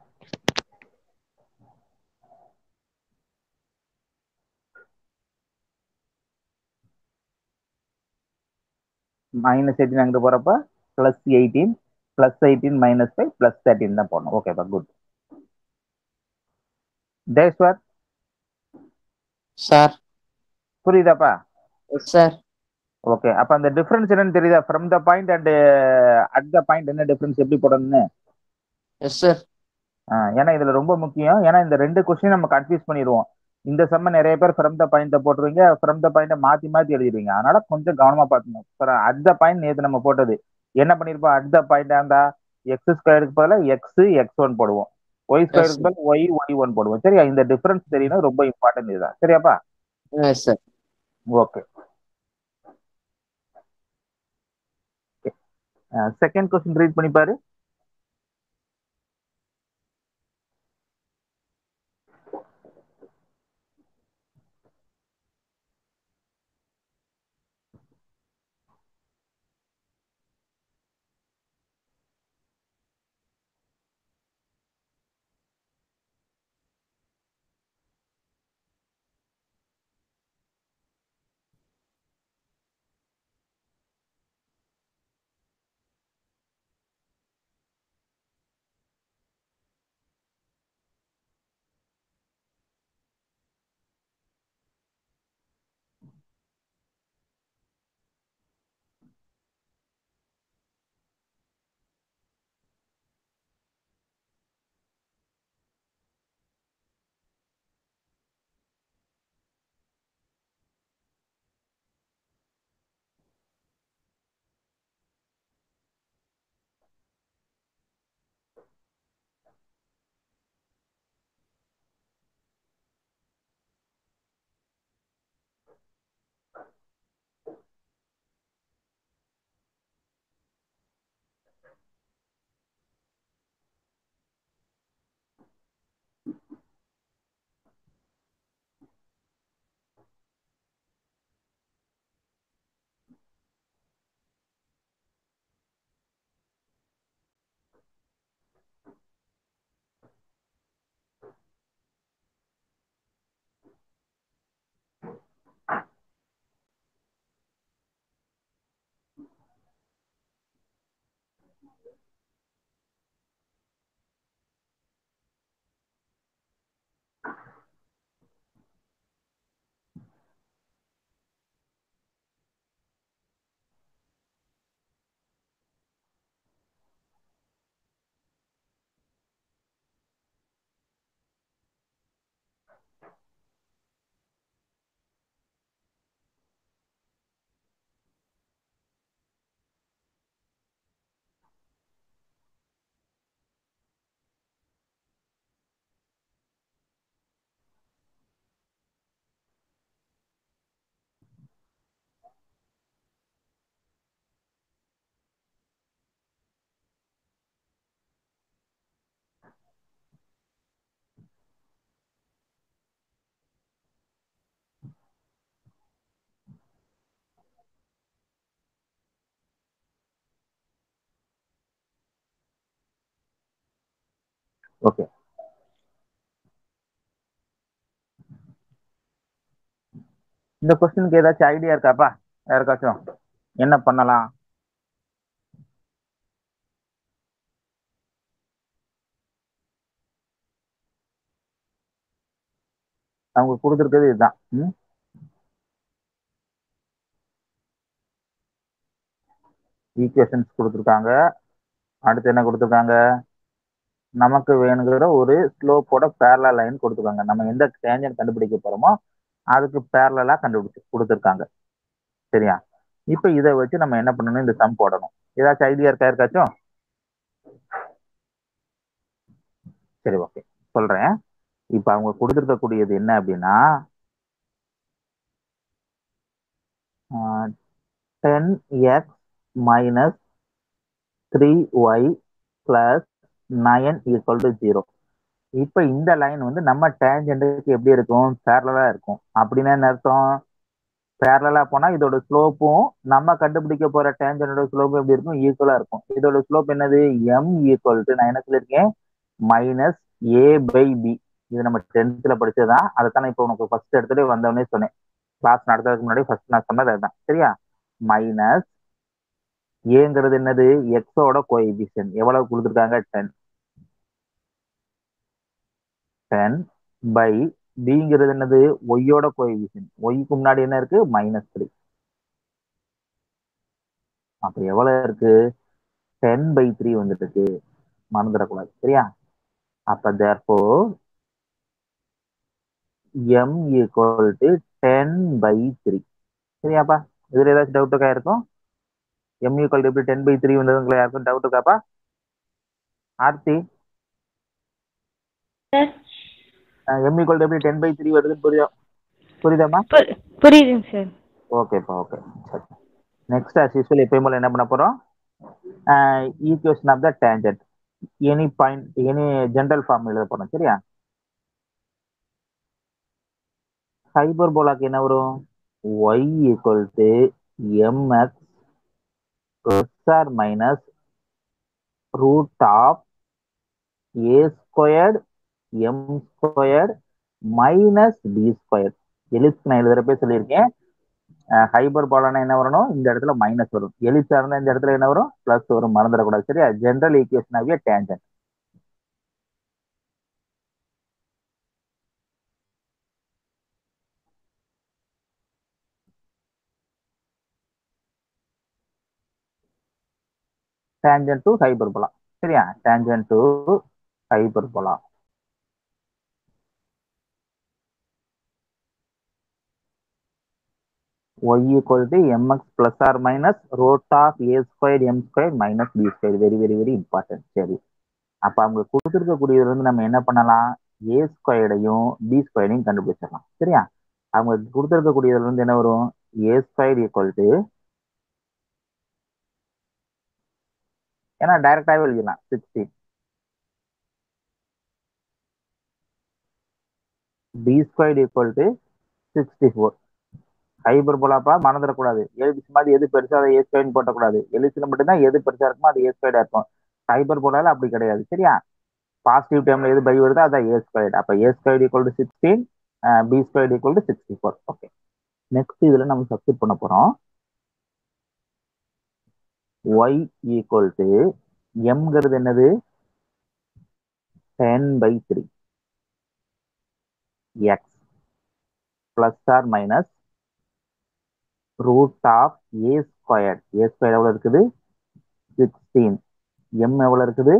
மைனஸ் எயிட்டீன் அங்கிட்டு போறப்ப plus eighteen plus eighteen minus five plus thirteen தான் போடணும் ஓகேப்பா good Deshwar sir புரியுதாப்பா yes sir okay அப்ப அந்த டிஃபரன்ஸ் என்னன்னு தெரியுதா from the point and at the point என்ன டிஃபரன்ஸ் எப்படி போடணும்னு எஸ் சார் ஆ, ஏன்னா இதுல ரொம்ப முக்கியம் ஏன்னா இந்த ரெண்டு கொஸ்டின் நம்ம கன்ஃபியூஸ் பண்ணிடுவோம் இந்த செம்ம நிறைய பேர் ஃப்ரம் த பாயிண்ட போட்டுருவீங்க ஃப்ரம் த பாயிண்ட மாத்தி மாத்தி எழுதிடுவீங்க அதனால கொஞ்சம் கவனமா பார்த்துக்கணும் அட் த பாயிண்ட் நேத்து நம்ம போட்டது என்ன பண்ணிருப்போம் அட் த பாயிண்ட் இருந்தா எக்ஸ் ஸ்கொயருக்கு பதிலாக எக்ஸ் எக்ஸ் ஒன் போடுவோம் ஒய் ஸ்கொயருக்கு பதிலாக ஒய் ஒய் ஒன் போடுவோம் சரியா இந்த டிஃபரன்ஸ் தெரியணும் ரொம்ப இம்பார்ட்டன்ட் இதுதான் சரியாப்பா yes sir okay second question read பண்ணி பாரு ஓகே இந்த கொஸ்டினுக்கு ஏதாச்சும் ஐடியா இருக்காப்பா யாருக்காச்சும் என்ன பண்ணலாம் அவங்க கொடுத்துருக்கிறது இதுதான் ம் ஈக்குவேஷன்ஸ் கொடுத்துருக்காங்க அடுத்து என்ன கொடுத்துருக்காங்க நமக்கு வேணுங்கிற ஒரு ஸ்லோப்போட பேரலா லைன் கொடுத்துருக்காங்க நம்ம எந்த டேஞ்சன் கண்டுபிடிக்க போறோமோ அதுக்கு பேரலா கண்டுபிடிச்சு கொடுத்துருக்காங்க சரியா இப்போ இதை வச்சு நம்ம என்ன பண்ணணும் இந்த சம் போடணும் ஏதாச்சும் ஐடியா இருக்கா இருக்காச்சும் சரி ஓகே சொல்றேன் இப்போ அவங்க கொடுத்துருக்கக்கூடியது என்ன அப்படின்னா ten x minus three y plus nine equal to zero இப்போ இந்த லைன் வந்து நம்ம டேஞ்சென்ட்டுக்கு எப்படி இருக்கும் பேரலா இருக்கும் அப்படின்னா என்ன அர்த்தம் பேரலா போனா இதோட ஸ்லோப்பும் நம்ம கண்டுபிடிக்க போற டேஞ்சனோட ஸ்லோப்பும் எப்படி இருக்கும் ஈக்குவலா இருக்கும் இதோட ஸ்லோப் என்னது எம் ஈக்குவல் டு நான் என்ன சொல்லியிருக்கேன் மைனஸ் ஏ பை பி இது நம்ம டென்த்ல படிச்சதுதான் அதைத்தான் இப்போ உனக்கு ஃபர்ஸ்ட் எடுத்துட்டு வந்தவொடனே சொன்னேன் கிளாஸ் நடத்துறதுக்கு முன்னாடி ஃபர்ஸ்ட் நான் சொன்னது அதுதான் சரியா மைனஸ் ஏங்கிறது என்னது எக்ஸோட கோஎபிஷன் எவ்வளவு கொடுத்துருக்காங்க டென் டென் பை பிங்கிறது என்னது ஒய்யோட கோஎபிஷன் ஒய்க்கு முன்னாடி என்ன இருக்கு மைனஸ் த்ரீ அப்ப எவ்வளவு இருக்கு டென் பை த்ரீ வந்துட்டு இருக்கு மறந்துடக்கூடாது சரியா அப்ப therefore m equal to ten by three சரியாப்பா இதுல ஏதாச்சும் டவுட் இருக்கா இருக்கும் எம் ஈக்குவல் எப்படி டென் பை த்ரீ வந்ததுங்களா யாருக்கும் டவுட் இருக்காப்பா ஆர்த்தி எம் ஈக்குவல் எப்படி டென் பை த்ரீ வருதுன்னு புரியுதா புரியுதாம்மா பு- புரியுதுங்க சார் ஓகேப்பா ஓகே சரி நெக்ஸ்ட் as usual எப்பயும் போல என்ன பண்ண போறோம் equation of the tangent any point any general form எழுத போறோம் சரியா ஹைபர் போலாக்கு என்ன வரும் y equal to m x plus or minus root of a squared m squared minus b squared ellipse நான் எழுதுறப்பே சொல்லியிருக்கேன் ஹைபர் பாலானா என்ன வரணும் இந்த இடத்துல மைனஸ் வரும் எலிப்ஸா இருந்தா இந்த இடத்துல என்ன வரும் பிளஸ் வரும் மறந்துடக்கூடாது சரியா ஜென்ரல் ஈக்குவேஷன் ஆகிய டேஞ்சன் டேஞ்சன் டு ஹைபர் போலா சரியா tangent to hyperbola y equal to mx plus or minus root of a squared m squared minus b squared very very very important சரி அப்ப அவங்க கொடுத்துருக்கக்கூடியதுல இருந்து நம்ம என்ன பண்ணலாம் a ஸ்கொயர்டையும் b ஸ்கொயர்டையும் கண்டுபிடிச்சிடலாம் சரியா அவங்க கொடுத்துருக்கக்கூடியதுல இருந்து என்ன வரும் a ஸ்கொயர் ஈக்குவல் டு ஏன்னா டைரக்டாவே எழுதிடலாம் sixteen b square equal to sixty four ஹைபர் போலாப்பா மறந்துடக்கூடாது எலிபிஸ் மாதிரி எது பெருசா அதை ஏ ஸ்கொயர்னு போட்டக்கூடாது எலிசில மட்டும்தான் எது பெருசா இருக்குமோ அது ஏ ஸ்கொயர்டா இருக்கும் ஹைபர் போலால அப்படி கிடையாது சரியா பாசிட்டிவ் டைம்ல எது பை வருதோ அதான் ஏ ஸ்கொயர்டு அப்ப a square equal to sixteen b square equal to sixty four okay next இதுல நம்ம சப்ஸ்டிட் பண்ண போறோம் ஒய் ஈக்குவல் டு எம்ங்கிறது என்னது ten by three x plus or minus root of a square a square எவ்வளவு இருக்குது sixteen m எவ்வளவு இருக்குது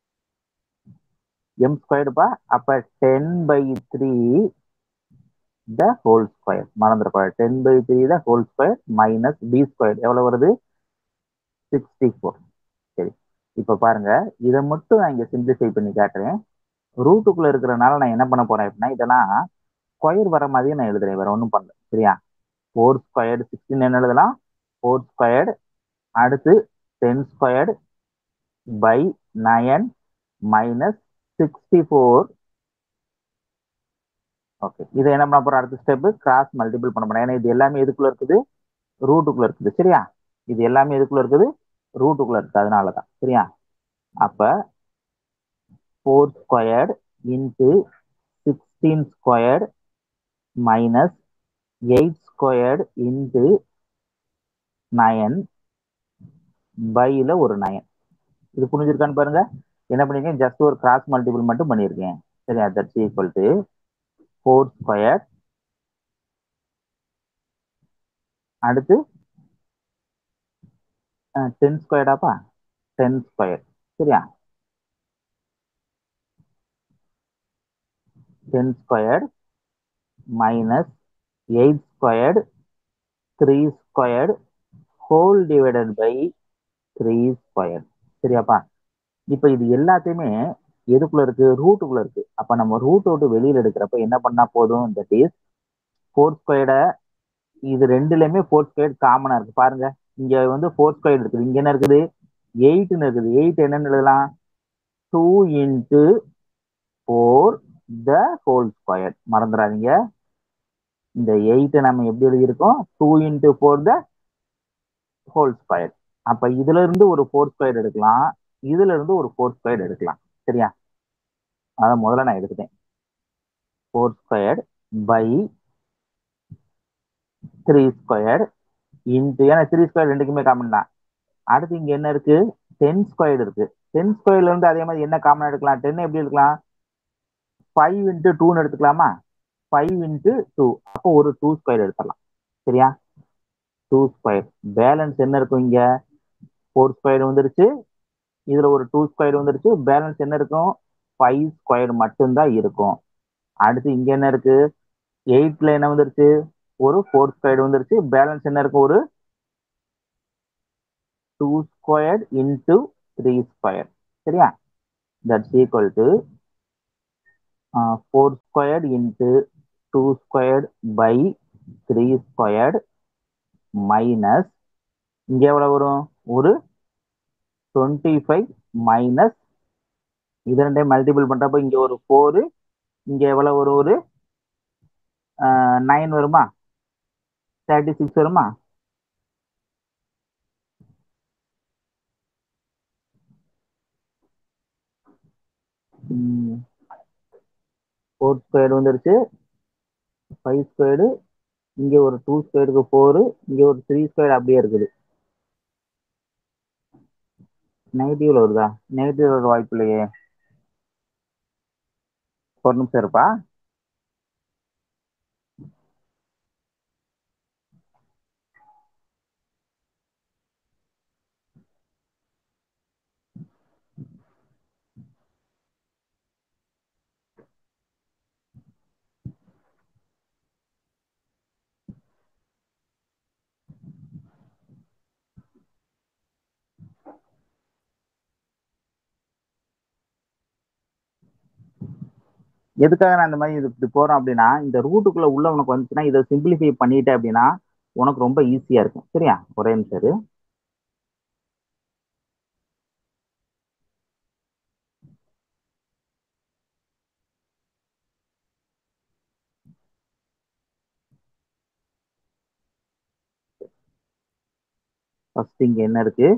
எம் ஸ்கொயர்டுப்பா அப்ப ten by three the whole square மறந்துடக்கூடாது ten by three the whole square minus b square எவ்வளவு வருது sixty four சரி இப்ப பாருங்க இதை மட்டும் நான் இங்க சிம்பிளிஃபை பண்ணி காட்டுறேன் ரூட்டுக்குள்ள இருக்கிறனால நான் என்ன பண்ண போறேன் அப்படின்னா இதெல்லாம் ஸ்கொயர் வர மாதிரியே நான் எழுதுறேன் வேற ஒன்றும் பண்ணல சரியா ஃபோர் ஸ்கொயர்டு சிக்ஸ்டீன் என்ன எழுதலாம் ஃபோர் ஸ்கொயர்டு அடுத்து ten squared by nine minus sixty four okay இதை என்ன பண்ண போறோம் அடுத்த ஸ்டெப் கிராஸ் மல்டிபிள் பண்ண போறோம் ஏன்னா இது எல்லாமே எதுக்குள்ள இருக்குது ரூட்டுக்குள்ள இருக்குது சரியா இது எல்லாமே எதுக்குள்ள இருக்குது ரூட்டுக்குள்ள இருக்கு அதனால தான் சரியா அப்ப four squared into sixteen squared minus eight squared into nine பையில் ஒரு நயன் இது புரிஞ்சிருக்கான்னு பாருங்க என்ன பண்ணிருக்கேன் ஜஸ்ட் ஒரு கிராஸ் மல்டிபிள் மட்டும் பண்ணியிருக்கேன் சரியா that's equal to four square அடுத்து டென் ஸ்கொயர்டாப்பா டென் ஸ்கொயர் சரியா ten squared minus eight squared three squared whole divided by three square சரியாப்பா இப்போ இது எல்லாத்தையுமே எதுக்குள்ள இருக்கு ரூட்டுக்குள்ள இருக்கு அப்ப நம்ம ரூட் விட்டு வெளியில எடுக்கிறப்ப என்ன பண்ணா போதும் தட் இஸ் ஃபோர் ஸ்கொயர்டை இது ரெண்டுலயுமே ஃபோர் ஸ்கொயர் காமனா இருக்கு பாருங்க இங்க வந்து ஃபோர் ஸ்கொயர் இருக்குது இங்க என்ன இருக்குது எயிட்னு இருக்குது எயிட் என்னன்னு எழுதலாம் two into four the whole square மறந்துடாதீங்க இந்த எயிட்டை நம்ம எப்படி எழுதியிருக்கோம் two into four the whole square அப்ப இதுல இருந்து ஒரு ஃபோர் ஸ்கொயர் எடுக்கலாம் இதுல இருந்து ஒரு ஃபோர் ஸ்கொயர் எடுக்கலாம் சரியா அதை முதல்ல நான் எடுத்துட்டேன் four square by three square into ஏன்னா த்ரீ ஸ்கொயர் ரெண்டுக்குமே காமன் தான் அடுத்து இங்க என்ன இருக்கு டென் ஸ்கொயர் இருக்கு டென் ஸ்கொயர்ல இருந்து அதே மாதிரி என்ன காமன் எடுக்கலாம் டென் எப்படி எடுக்கலாம் ஃபைவ் இன்ட்டு டூன்னு எடுத்துக்கலாமா ஃபைவ் இன்ட்டு டூ அப்போ ஒரு டூ ஸ்கொயர் எடுத்துடலாம் சரியா டூ ஸ்கொயர் பேலன்ஸ் என்ன இருக்கும் இங்க ஃபோர் ஸ்கொயர் வந்துருச்சு இதுல ஒரு டூ ஸ்கொயர் வந்துருச்சு பேலன்ஸ் என்ன இருக்கும் ஃபைவ் ஸ்கொயர் மட்டும்தான் இருக்கும் அடுத்து இங்க என்ன இருக்கு எயிட்ல என்ன வந்துருச்சு ஒரு ஃபோர் ஸ்கொயர் வந்துருச்சு பேலன்ஸ் என்ன இருக்கும் ஒரு two square into three square சரியா that's equal to four square into two square by three square minus இங்க எவ்வளவு வரும் ஒரு டுவெண்ட்டி ஃபைவ் மைனஸ் இது ரெண்டையும் மல்டிபிள் பண்றப்ப இங்க ஒரு ஃபோரு இங்க எவ்வளவு வரும் ஒரு நைன் வருமா தேர்ட்டி சிக்ஸ் வருமா ஃபோர் ஸ்கொயர் வந்துருச்சு ஃபைவ் ஸ்கொயர்டு இங்க ஒரு டூ ஸ்கொயருக்கு ஃபோரு இங்க ஒரு த்ரீ ஸ்கொயர் அப்படியே இருக்குது நெகட்டிவ்ல வருதா நெகட்டிவ் வர வாய்ப்பு இல்லையே ஒரு நிமிஷம் இருப்பா எதுக்காக நான் இந்த மாதிரி இது இப்படி போறோம் அப்படின்னா இந்த ரூட்டுக்குள்ள உள்ள உனக்கு வந்துச்சுன்னா இதை சிம்பிளிஃபை பண்ணிட்ட அப்படின்னா உனக்கு ரொம்ப ஈஸியா இருக்கும் சரியா ஒரே நிமிஷம் இரு. ஃபர்ஸ்ட் இங்க என்ன இருக்கு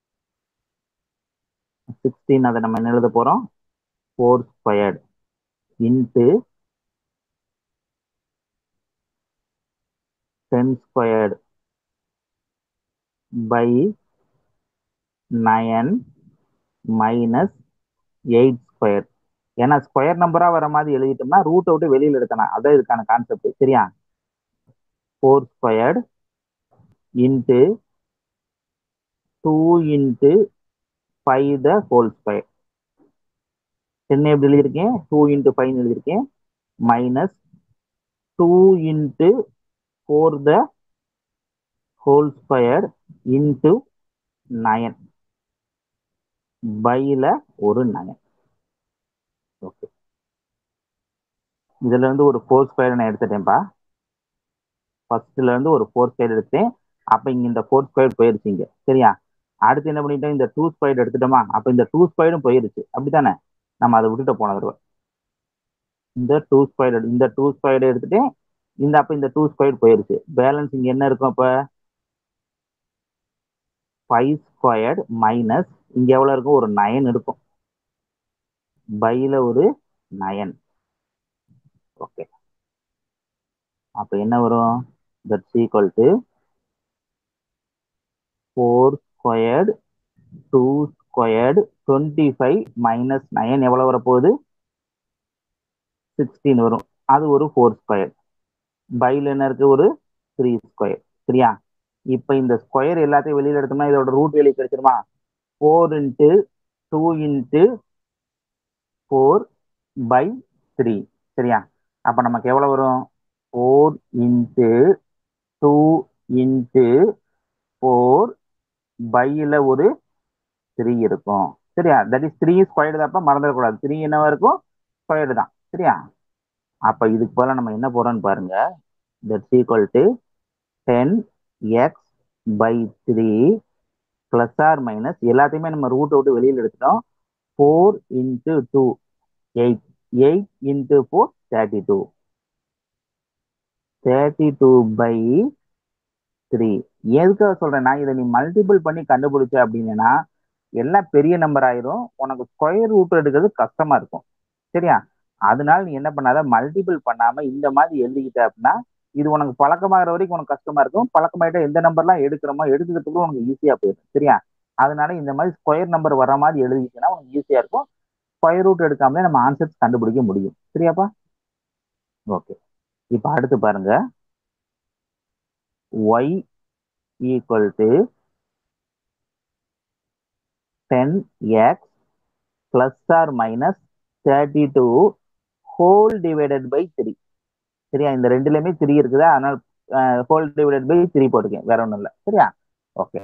சிக்ஸ்டீன் அதை நம்ம என்ன எழுத போறோம் four squared into ten squared by nine minus eight square ஏன்னா ஸ்கொயர் நம்பரா வர மாதிரி எழுதிட்டோம்னா ரூட்டை விட்டு வெளியில் எடுக்கணும் அதான் இதுக்கான கான்செப்ட் சரியா four squared into two into five the whole square ten எப்படி எழுதியிருக்கேன் டூ இன்ட்டு ஃபைவ் எழுதியிருக்கேன் minus two into four the whole square into nine பைல ஒரு நயன் ஓகே இதுல இருந்து ஒரு ஃபோர் ஸ்கொயர் நான் எடுத்துட்டேன்ப்பா ஃபர்ஸ்ட்ல இருந்து ஒரு ஃபோர் ஸ்கொயர் எடுத்தேன் அப்ப இங்க இந்த ஃபோர் ஸ்கொயர் போயிருச்சு இங்க சரியா அடுத்து என்ன பண்ணிட்டோம் இந்த டூ ஸ்கொயர் எடுத்துட்டோமா அப்ப இந்த டூ ஸ்கொயரும் போயிருச்சு அப்படித்தானே நம்ம அதை விட்டுட்டு போன தடவை இந்த டூ ஸ்கொயர் இந்த டூ ஸ்கொயர் எடுத்துட்டு இந்த அப்ப இந்த டூ ஸ்கொயர் போயிருச்சு பேலன்ஸ் இங்க என்ன இருக்கும் அப்ப ஃபைவ் ஸ்கொயர்டு மைனஸ் இங்க எவ்வளவு இருக்கும் ஒரு நயன் இருக்கும் பைல ஒரு நயன் ஓகே அப்ப என்ன வரும் that's equal to four squared two squared twenty five minus nine எவ்வளோ வரப்போகுது சிக்ஸ்டீன் வரும் அது ஒரு ஃபோர் ஸ்கொயர் பைல என்ன இருக்கு ஒரு த்ரீ ஸ்கொயர் சரியா இப்போ இந்த ஸ்கொயர் எல்லாத்தையும் வெளியில் எடுத்தோம்னா இதோட ரூட் வெளியே கிடைச்சிருமா four into two into four by three சரியா அப்போ நமக்கு எவ்வளோ வரும் four into two into four பையில் ஒரு த்ரீ இருக்கும் சரியா தட் இஸ் த்ரீ ஸ்கொயர்டு தான் அப்போ மறந்துடக்கூடாது த்ரீ என்னவா இருக்கும் ஸ்கொயர்டு தான் சரியா அப்போ இதுக்கு போல நம்ம என்ன போறோம்னு பாருங்க that's equal to ten x by three plus or minus எல்லாத்தையுமே நம்ம ரூட் விட்டு வெளியில் எடுத்துட்டோம் four into two eight eight into four thirty two thirty two by three எதுக்காக சொல்றேன்னா இதை நீ மல்டிபிள் பண்ணி கண்டுபிடிச்ச அப்படின்னா எல்லாம் பெரிய நம்பர் ஆயிரும் உனக்கு ஸ்கொயர் ரூட் எடுக்கிறது கஷ்டமா இருக்கும் சரியா அதனால நீ என்ன பண்ணாத மல்டிபிள் பண்ணாம இந்த மாதிரி எழுதிக்கிட்ட அப்படின்னா இது உனக்கு பழக்கமாகிற வரைக்கும் உனக்கு கஷ்டமா இருக்கும் பழக்கமாயிட்டா எந்த நம்பர்லாம் எடுக்கிறோமோ எடுத்துக்கிறதுக்கு உனக்கு ஈஸியா போயிடும் சரியா அதனால இந்த மாதிரி ஸ்கொயர் நம்பர் வர மாதிரி எழுதிக்கிட்டீங்கன்னா உனக்கு ஈஸியா இருக்கும் ஸ்கொயர் ரூட் எடுக்காமலே நம்ம ஆன்சர்ஸ் கண்டுபிடிக்க முடியும் சரியாப்பா ஓகே இப்போ அடுத்து பாருங்க y equal to ten x plus or minus thirty two whole divided by three சரியா இந்த ரெண்டுலயுமே த்ரீ இருக்குதா அதனால ஹோல் டிவைடட் பை த்ரீ போட்டுக்கேன் வேற ஒன்றும் இல்லை சரியா ஓகே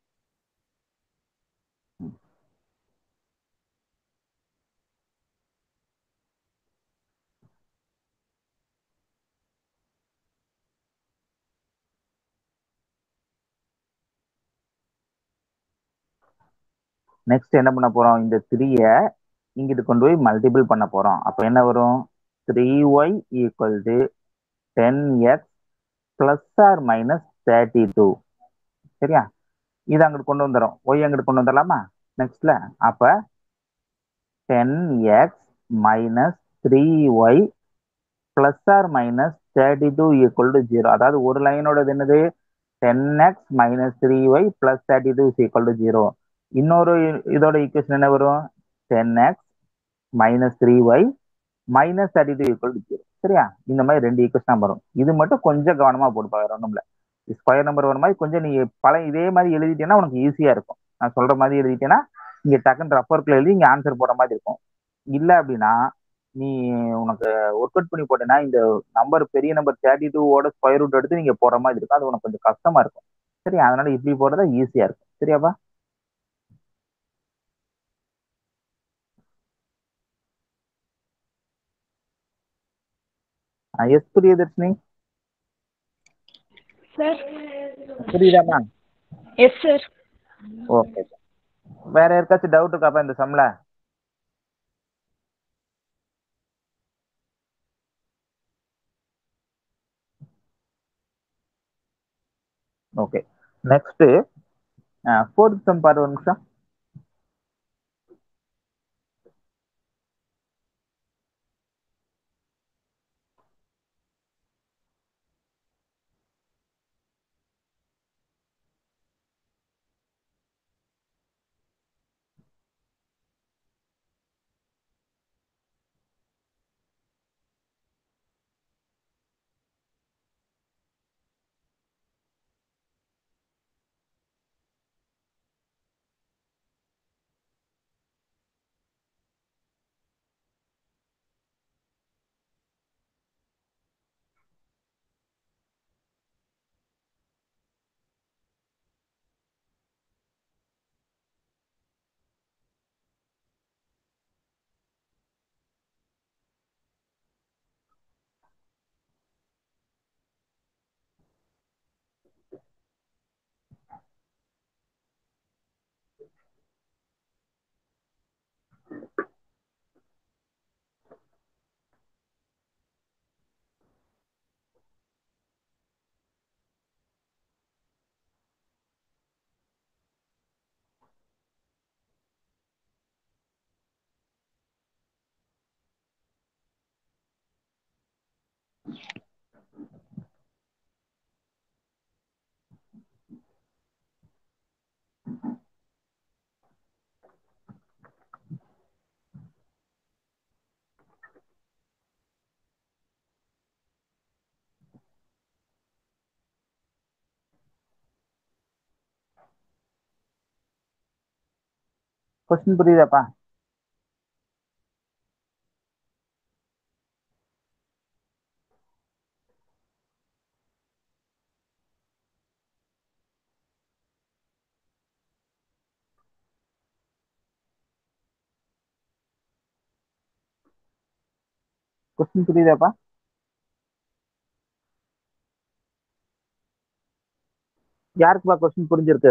நெக்ஸ்ட் என்ன பண்ண போறோம் இந்த த்ரீயை இங்கிட்டு கொண்டு போய் மல்டிபிள் பண்ண போறோம் அப்போ என்ன வரும் three y equal to ten x plus or minus thirty two சரியா இது அங்கிட்டு கொண்டு வந்துடும் ஒய் அங்கிட்டு கொண்டு வந்துடலாமா நெக்ஸ்ட்ல அப்ப ten x minus three y plus or minus thirty two equal to zero அதாவது ஒரு லைனோடது என்னது ten x minus three y plus thirty two equal to zero இன்னொரு இதோட ஈக்குவேஷன் என்ன வரும் ten x minus three y minus thirty two equal to zero சரியா இந்த மாதிரி ரெண்டு ஈக்குவேஷன் வரும் இது மட்டும் கொஞ்சம் கவனமா போட்டு வேற ஒன்றும் இல்லை ஸ்கொயர் நம்பர் வர மாதிரி கொஞ்சம் நீ பல இதே மாதிரி எழுதிட்டேன்னா உனக்கு ஈஸியா இருக்கும் நான் சொல்ற மாதிரி எழுதிட்டேன்னா இங்க டக்குன்னு ரஃபர்க்குள்ள எழுதி இங்க ஆன்சர் போட மாதிரி இருக்கும் இல்லை அப்படின்னா நீ உனக்கு ஒர்க் அவுட் பண்ணி போட்டேன்னா இந்த நம்பர் பெரிய நம்பர் தேர்ட்டி டூவோட ஸ்கொயர் ரூட் எடுத்து நீங்க போற மாதிரி இருக்கும் அது உனக்கு கொஞ்சம் கஷ்டமா இருக்கும் சரி அதனால இப்படி போடுறதா ஈஸியா இருக்கும் சரியாப்பா எஸ் பிரியதர்ஷினி சார் புரியுதாமா எஸ் சார் ஓகே வேற யாருக்காச்சும் டவுட் இருக்காப்பா இந்த சம்ல ஓகே நெக்ஸ்ட் ஃபோர்த் சம் பாரு ஒரு நிமிஷம் கொஸ்டின் புரியுதாப்பா கொஸ்டின் புரியுதாப்பா யாருக்குப்பா கொஸ்டின் புரிஞ்சிருக்கு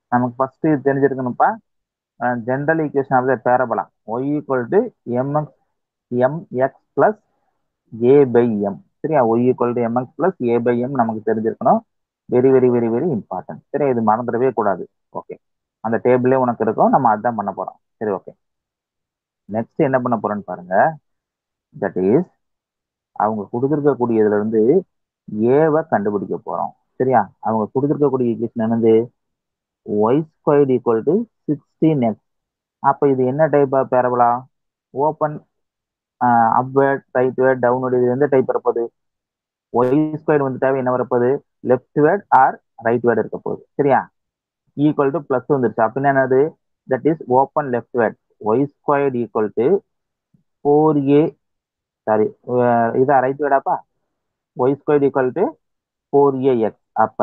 நமக்கு ஃபர்ஸ்ட் இது தெரிஞ்சிருக்கணும்ப்பா general equation of the parabola y equal to m x m x plus a by m சரியா y equal to m x plus a by m நமக்கு தெரிஞ்சிருக்கணும் very very very very important சரி இது மறந்துடவே கூடாது ஓகே அந்த டேபிளே உனக்கு இருக்கும் நம்ம அதான் பண்ண போறோம் சரி ஓகே நெக்ஸ்ட் என்ன பண்ண போறோம்னு பாருங்க தட் இஸ் அவங்க கொடுத்துருக்கக்கூடியதுல இருந்து ஏவை கண்டுபிடிக்க போறோம் சரியா அவங்க கொடுத்துருக்கக்கூடிய ஈக்குவேஷன் என்னது y square equal to sixteen x அப்போ இது என்ன type of parabola open upward rightward downward இது எந்த டைப் வரப்போகுது ஒய் ஸ்கொயர் வந்துட்டாவே என்ன வரப்போகுது leftward or rightward இருக்க போகுது சரியா ஈக்குவல் டு பிளஸ் வந்துருச்சு அப்படின்னா என்னது that is open leftward y square equal to four a sorry இதா ரைட் வேர்டாப்பா y square equal to four a x அப்போ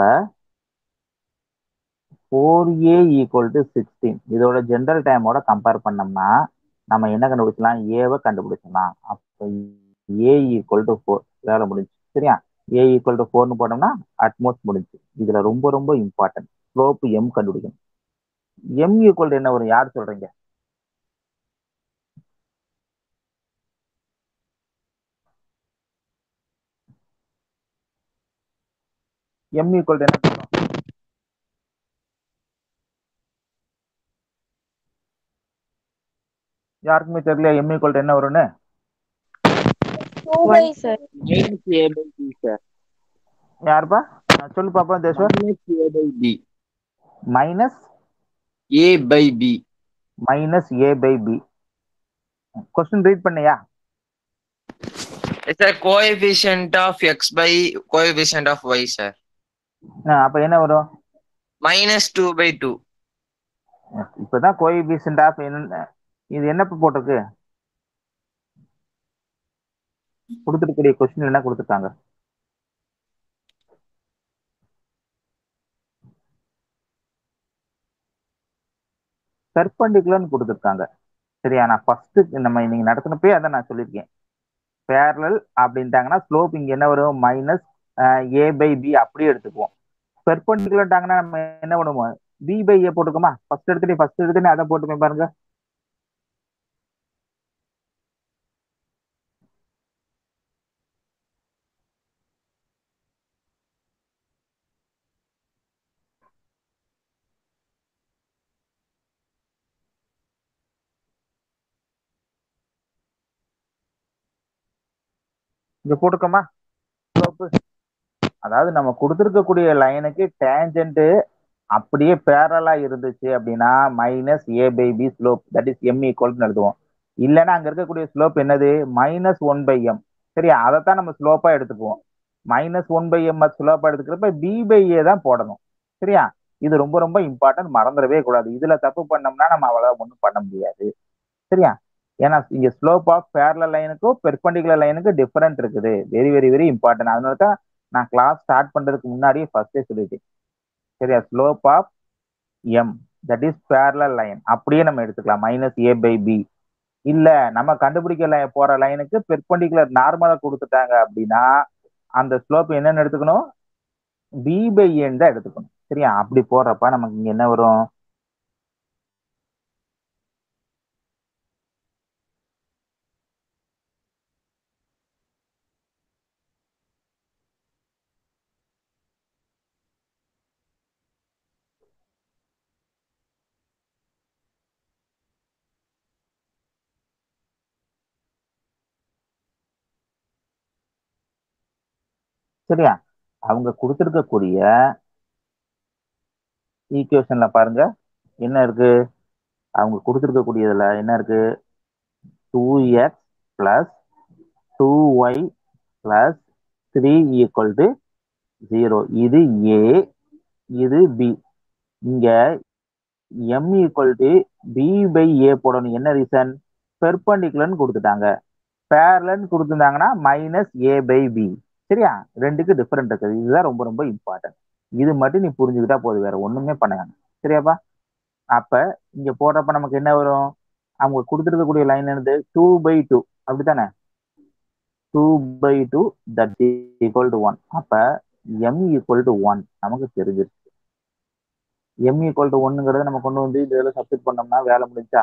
four a equal to sixteen இதோட ஜென்ரல் டைமோட கம்பேர் பண்ணோம்னா நம்ம என்ன கண்டுபிடிச்சலாம் ஏவை கண்டுபிடிச்சலாம் அப்போ ஏ ஈக்குவல் டு ஃபோர் வேலை முடிஞ்சு சரியா ஏ ஈக்குவல் டு ஃபோர்னு போட்டோம்னா அட்மோஸ்ட் முடிஞ்சு இதுல ரொம்ப ரொம்ப இம்பார்ட்டன்ட் ஸ்லோப் எம் கண்டுபிடிக்கணும் எம் ஈக்குவல் டு என்ன வரும் யார் சொல்றீங்க எம் ஈக்குவல் டு என்ன சொல்றோம் யாருக்குமே தெரியல எம் ஈக்குவல் டு என்ன வரும்னு one sir minus a by b sir யாருப்பா அஹ் சொல்லு பாப்பா தேஸ்வர் minus a by b minus a by b minus a by b question read பண்ணியா sir coefficient of x by coefficient of y sir அஹ் அப்ப என்ன வரும் மைனஸ் டூ பை டூ இப்பதான் கோஎபிசியன்ட் ஆஃப் என்ன இது என்ன போட்டிருக்கு கொடுத்துருக்கூடிய கொஸ்டின் என்ன கொடுத்துருக்காங்க பெர்பண்டிகுலர்னு கொடுத்துருக்காங்க சரியா நான் ஃபர்ஸ்ட் நம்ம இன்னைக்கு நடத்தினப்பே அதை நான் சொல்லியிருக்கேன் பேரலல் அப்படின்ட்டாங்கன்னா ஸ்லோப் இங்க என்ன வரும் மைனஸ் ஏ பை பி அப்படியே எடுத்துக்குவோம் பெர்பண்டிகுலர்ட்டாங்கன்னா நம்ம என்ன பண்ணுவோம் பி பை ஏ போட்டுக்கோமா ஃபர்ஸ்ட் எடுத்துட்டு ஃபர்ஸ்ட் எடுத்துட்டு அதை போட்டுமே பாருங்க இங்க போட்டுக்கோமா ஸ்லோப்பு அதாவது நம்ம கொடுத்துருக்கக்கூடிய லைனுக்கு டேஞ்சன்ட் அப்படியே பேரலா இருந்துச்சு அப்படின்னா minus a by b slope that is m ஈக்குவல்னு எழுதுவோம் இல்லைன்னா அங்க இருக்கக்கூடிய ஸ்லோப் என்னது மைனஸ் ஒன் பை எம் சரியா அதைத்தான் நம்ம ஸ்லோப்பா எடுத்துக்குவோம் மைனஸ் ஒன் பை எம் ஸ்லோப்பா எடுத்துக்கிறப்ப பி பை ஏ தான் போடணும் சரியா இது ரொம்ப ரொம்ப இம்பார்ட்டன்ட் மறந்துடவே கூடாது இதுல தப்பு பண்ணோம்னா நம்ம அவ்வளவு ஒன்றும் பண்ண முடியாது சரியா ஏன்னா இங்க ஸ்லோப் ஆஃப் பேரலல் லைனுக்கும் பெர்பண்டிகுலர் லைனுக்கும் டிஃபரெண்ட் இருக்குது வெரி வெரி வெரி இம்பார்ட்டன்ட் அதனால தான் நான் கிளாஸ் ஸ்டார்ட் பண்றதுக்கு முன்னாடியே ஃபர்ஸ்டே சொல்லிட்டேன் சரியா slope of m that is parallel line அப்படியே நம்ம எடுத்துக்கலாம் மைனஸ் ஏ பை பி இல்ல நம்ம கண்டுபிடிக்க line- போற லைனுக்கு பெர்பண்டிகுலர் நார்மலா கொடுத்துட்டாங்க அப்படின்னா அந்த ஸ்லோப் என்னன்னு எடுத்துக்கணும் பி பை ஏன்னு தான் எடுத்துக்கணும் சரியா அப்படி போடுறப்ப நமக்கு இங்க என்ன வரும் சரியா அவங்க கொடுத்துருக்கக்கூடிய ஈக்குவேஷன்ல பாருங்க என்ன இருக்கு அவங்க கொடுத்துருக்கக்கூடியதுல என்ன இருக்கு two x plus two y plus three equal to zero இது ஏ இது பி இங்க m equal to b by a போடணும் என்ன ரீசன் பெர்பண்டிகுலர்னு கொடுத்துட்டாங்க பேரலன்னு கொடுத்துருந்தாங்கன்னா மைனஸ் ஏ பை பி சரியா ரெண்டுக்கு டிஃபரெண்ட் இருக்குது இதுதான் ரொம்ப ரொம்ப இம்பார்ட்டன்ட் இது மட்டும் நீ புரிஞ்சுக்கிட்டா போதும் வேற ஒண்ணுமே பண்ண வேணாம் சரியாப்பா அப்ப இங்க போடுறப்ப நமக்கு என்ன வரும் அவங்க கொடுத்துருக்கக்கூடிய லைன் என்னது டூ பை டூ அப்படித்தானே two by two that equal to one அப்ப எம் ஈக்குவல் டு ஒன் நமக்கு தெரிஞ்சிருச்சு எம் ஈக்குவல் டு ஒன்னுங்கிறத நம்ம கொண்டு வந்து இந்த இதில் சப்ஸ்டிட் பண்ணோம்னா வேலை முடிஞ்சா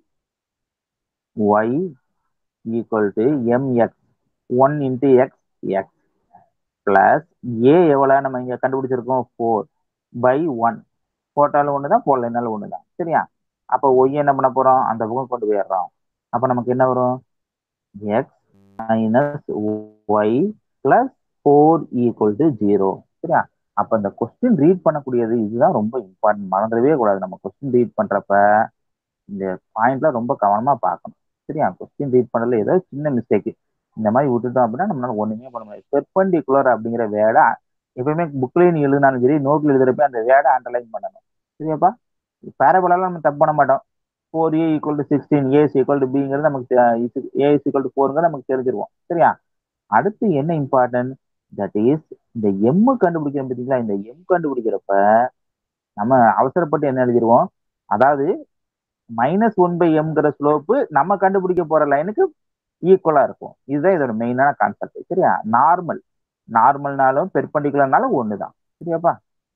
y equal to m x one into x x plus a எவ்வளோ நம்ம இங்கே கண்டுபிடிச்சிருக்கோம் ஃபோர் பை ஒன் போட்டாலும் ஒன்று தான் போடலைனாலும் ஒன்று தான் சரியா அப்போ ஒய் என்ன பண்ண போகிறோம் அந்த பக்கம் கொண்டு போயிடுறோம் அப்போ நமக்கு என்ன வரும் x minus y plus four equal to zero சரியா அப்போ இந்த கொஸ்டின் ரீட் பண்ணக்கூடியது இதுதான் ரொம்ப இம்பார்ட்டன்ட் மறந்துடவே கூடாது நம்ம கொஸ்டின் ரீட் பண்ணுறப்ப இந்த பாயிண்ட்ல ரொம்ப கவனமாக பார்க்கணும் சரியா கொஸ்டின் ரீட் பண்ணல ஏதோ சின்ன மிஸ்டேக் இந்த மாதிரி விட்டுட்டோம் அப்படின்னா நம்மளால ஒண்ணுமே பண்ண முடியாது பெர்பெண்டிகுலர் அப்படிங்கிற வேடை எப்பயுமே புக்லேயே நீ எழுதினாலும் சரி நோட்டில் எழுதுறப்ப அந்த வேடை அண்டர்லைன் பண்ணணும் சரியாப்பா பேரபோலாம் நம்ம தப்பு பண்ண மாட்டோம் four a equal to sixteen a's equal to பிங்கிறது நமக்கு ஏ ஈக்குவல் டு ஃபோருங்கிறது நமக்கு தெரிஞ்சிருவோம் சரியா அடுத்து என்ன இம்பார்ட்டன்ட் தட் இஸ் இந்த எம்மு கண்டுபிடிக்கிறோம் பார்த்தீங்களா இந்த எம் கண்டுபிடிக்கிறப்ப நம்ம அவசரப்பட்டு என்ன எழுதிருவோம் அதாவது மைனஸ் ஒன் பை எம்ங்கிற ஸ்லோப்பு நம்ம கண்டுபிடிக்க போற லைனுக்கு ஈக்குவலா இருக்கும் இதுதான் இதோட மெயினான கான்செப்ட் சரியா நார்மல் நார்மல்னாலும் பெர்பண்டிகுலர்னாலும் ஒன்று தான் சரியாப்பா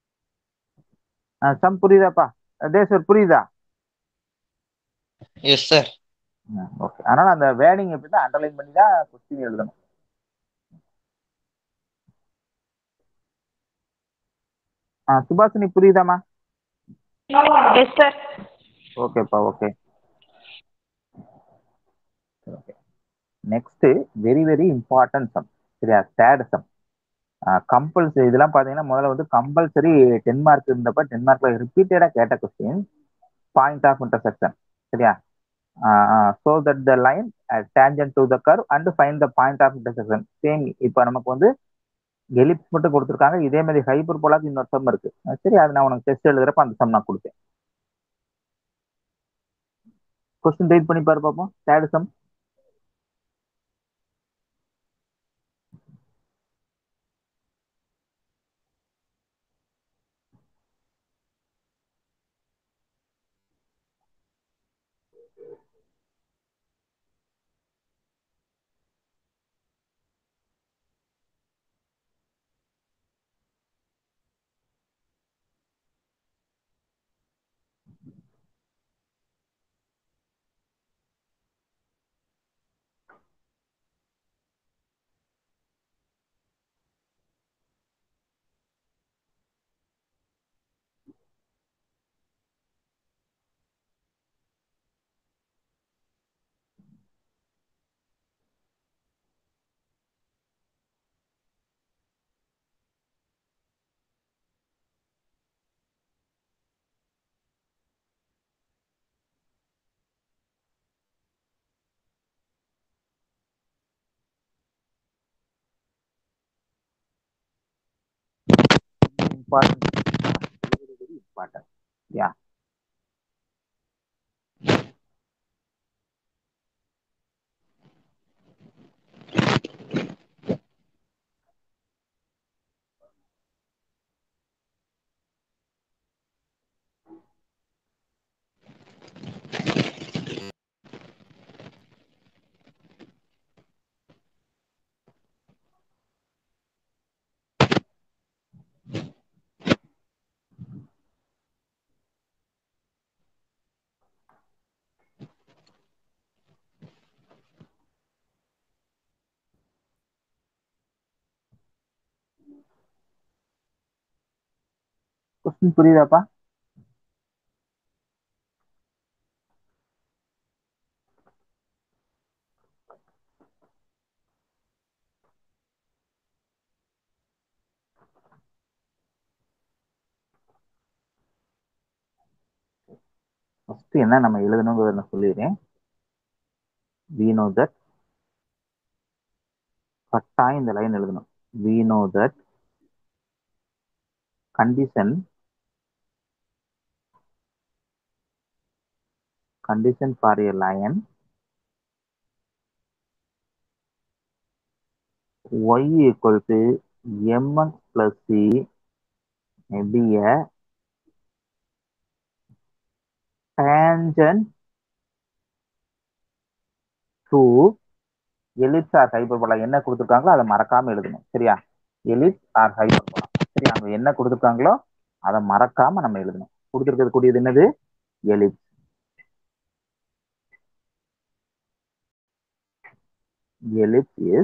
சம் புரியுதாப்பா தேசர் புரியுதா எஸ் சார் ஓகே அதனால அந்த வேர்டிங் எப்படின்னா அண்டர்லைன் பண்ணி தான் கொஸ்டின் எழுதணும் ஆ சுபாஷினி புரியுதாம்மா எஸ் சார் ஓகேப்பா okay okay next very very important sum சரியா தேர்ட் சம் கம்பல்சரி இதெல்லாம் பார்த்தீங்கன்னா முதல்ல வந்து கம்பல்சரி டென் மார்க் இருந்தப்ப டென் மார்க்ல ரிப்பீட்டடாக கேட்ட கொஸ்டின் பாயிண்ட் ஆஃப் இன்டர்செக்ஷன் சரியா so that the line tangent to the curve and find the point of intersection same இப்போ நமக்கு வந்து எலிப்ஸ் மட்டும் கொடுத்துருக்காங்க இதே மாதிரி ஹைப்பர் போலாக்கு இன்னொரு சம் இருக்கு சரி அது நான் உனக்கு டெஸ்ட் எழுதுறப்ப அந்த சம் நான் கொடுத்தேன் கொஸ்டின் ரீட் பண்ணி பாரு பார்ப்போம் third sum important very very important yeah question புரியுதாப்பா ஃபர்ஸ்ட் என்ன நம்ம எழுதணுங்கிறத நான் சொல்லிடுறேன் we know that கட்டாயம் இந்த லைன் எழுதணும் we know that condition condition for a line y equal to mx plus c may be a tangent to ellipse or hyperbola என்ன கொடுத்துருக்காங்களோ அதை மறக்காம எழுதணும் சரியா ellipse or hyperbola சரியா அங்க என்ன கொடுத்துருக்காங்களோ அதை மறக்காம நம்ம எழுதணும் கொடுத்துருக்கக்கூடியது என்னது ellipse ellipse is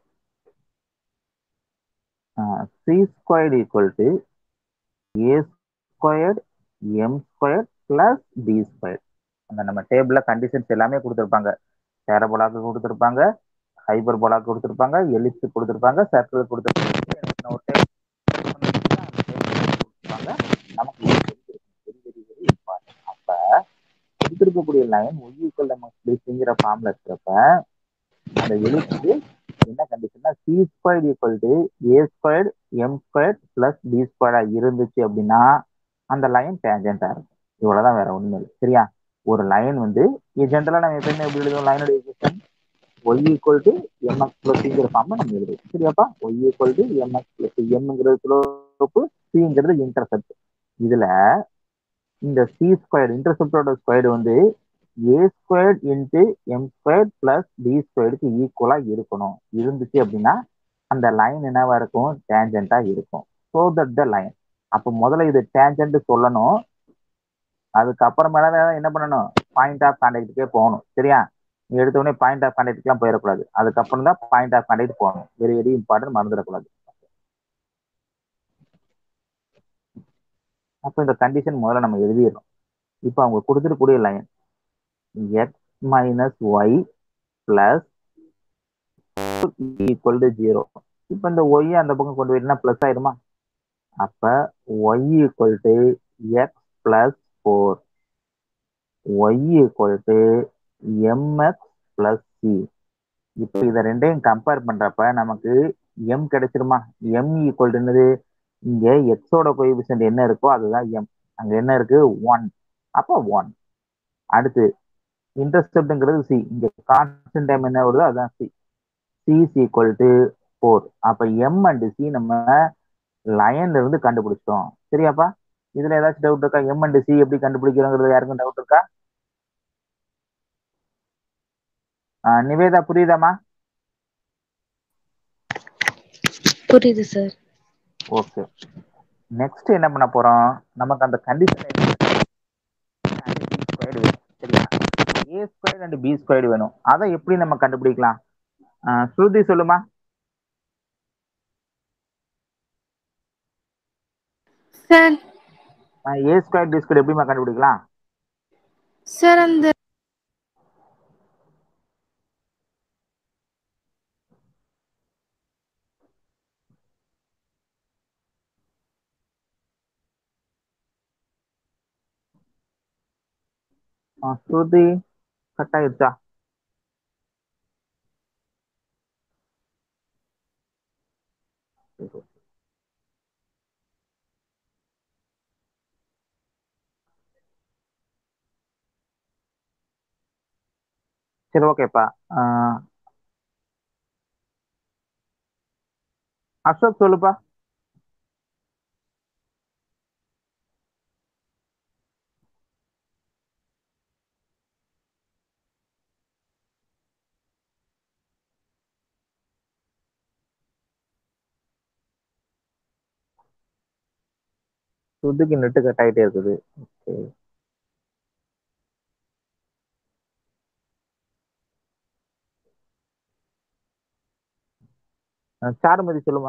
uh, c squared equal to a squared m squared plus b squared அந்த நம்ம டேபிள்ல கண்டிஷன்ஸ் எல்லாமே கொடுத்துருப்பாங்க பேரபோலாக்கு கொடுத்துருப்பாங்க ஹைபர் போலாக்கு கொடுத்துருப்பாங்க எலிப்ஸ் கொடுத்துருப்பாங்க சர்க்கிள் கொடுத்துருப்பாங்க ஒரு table கொடுத்திருப்பாங்க. நமக்கு இது தெரிஞ்சிருக்கும். வெரி வெரி வெரி இம்பார்ட்டன்ட் அப்ப கொடுத்துருக்கக்கூடிய லைன் ஒய் ஈக்குவல் நம்ம ஃபார்ம்ல இருக்கிறப்ப அந்த எலிப்ஸ்க்கு என்ன கண்டிஷன்னா c square equal to a square m square plus b ஸ்கொயரா இருந்துச்சு அப்படின்னா அந்த லைன் டேஞ்சண்டா இருக்கும் இவ்வளவுதான் வேற ஒண்ணுமே இல்லை சரியா ஒரு லைன் வந்து ஜென்ரலா நம்ம எப்பயுமே எப்படி எழுதுவோம் லைனோட equation y equal to m x பிளஸ்ங்கிற ஃபார்ம்ல நம்ம எழுதுவோம் சரியாப்பா y equal to m x plus எம்ங்கிறது ஸ்லோப்பு சிங்கிறது இன்டர்செப்ட் இதுல இந்த சி ஸ்கொயர் இன்டர்செப்டோட ஸ்கொயர் வந்து a square into m square plus b ஸ்கொயருக்கு ஈக்குவலா இருக்கணும் இருந்துச்சு அப்படின்னா அந்த லைன் என்னவா இருக்கும் டேஞ்சண்டா இருக்கும் ஸோ தட் த லைன் அப்போ முதல்ல இது டேஞ்சன்ட் சொல்லணும் அதுக்கப்புறமேல தான் என்ன பண்ணணும் பாயிண்ட் ஆஃப் கான்டாக்டுக்கே போகணும் சரியா நீ எடுத்த உடனே பாயிண்ட் ஆஃப் கான்டாக்ட்லாம் போயிடக்கூடாது அதுக்கப்புறம் தான் பாயிண்ட் ஆஃப் கான்டாக்ட் போகணும் வெரி வெரி இம்பார்ட்டன்ட் மறந்துடக்கூடாது அப்போ இந்த கண்டிஷன் முதல்ல நம்ம எழுதிடுறோம் இப்போ அவங்க கொடுத்துருக்கூடிய line x minus y plus equal to zero இப்போ இந்த ஒய் அந்த பக்கம் கொண்டு போயிட்டுனா பிளஸ் ஆயிடுமா அப்ப y equal to x plus four y equal to m x plus c இப்போ இதை ரெண்டையும் கம்பேர் பண்றப்ப நமக்கு எம் கிடைச்சிருமா எம் ஈக்குவல் என்னது இங்க எக்ஸோட கோஎபிசியன்ட் என்ன இருக்கோ அதுதான் எம் அங்க என்ன இருக்கு ஒன் அப்போ ஒன் அடுத்து இன்டர்செப்ட்ங்கிறது சி இங்க கான்ஸ்டன்ட் டைம் என்ன வருதோ அதுதான் c c is equal to four அப்ப எம் அண்ட் சி நம்ம லயன்ல இருந்து கண்டுபிடிச்சிட்டோம் சரியாப்பா இதுல ஏதாச்சும் டவுட் இருக்கா எம் அண்ட் சி எப்படி கண்டுபிடிக்கிறோங்கிறது யாருக்கும் டவுட் இருக்கா ஆஹ் நிவேதா புரியுதாமா புரியுது சார் ஓகே நெக்ஸ்ட் என்ன பண்ண போறோம் நமக்கு அந்த கண்டிஷன் ஸ்கொயர் வேணும் சரியா a square and b square வேணும் அதை எப்படி நம்ம கண்டுபிடிக்கலாம் ஆஹ் ஸ்ருதி சொல்லுமா sir a square b square எப்படிமா கண்டுபிடிக்கலாம் சார் அந்த ஆஹ் ஸ்ருதி கட் ஆயிடுச்சா சரி ஓகேப்பா ஆஹ் அசோக் சொல்லுப்பா சுதுக்கு நெட்டு கட் ஆயிட்டே இருக்குது ஓகே சாருமதி சொல்லுமா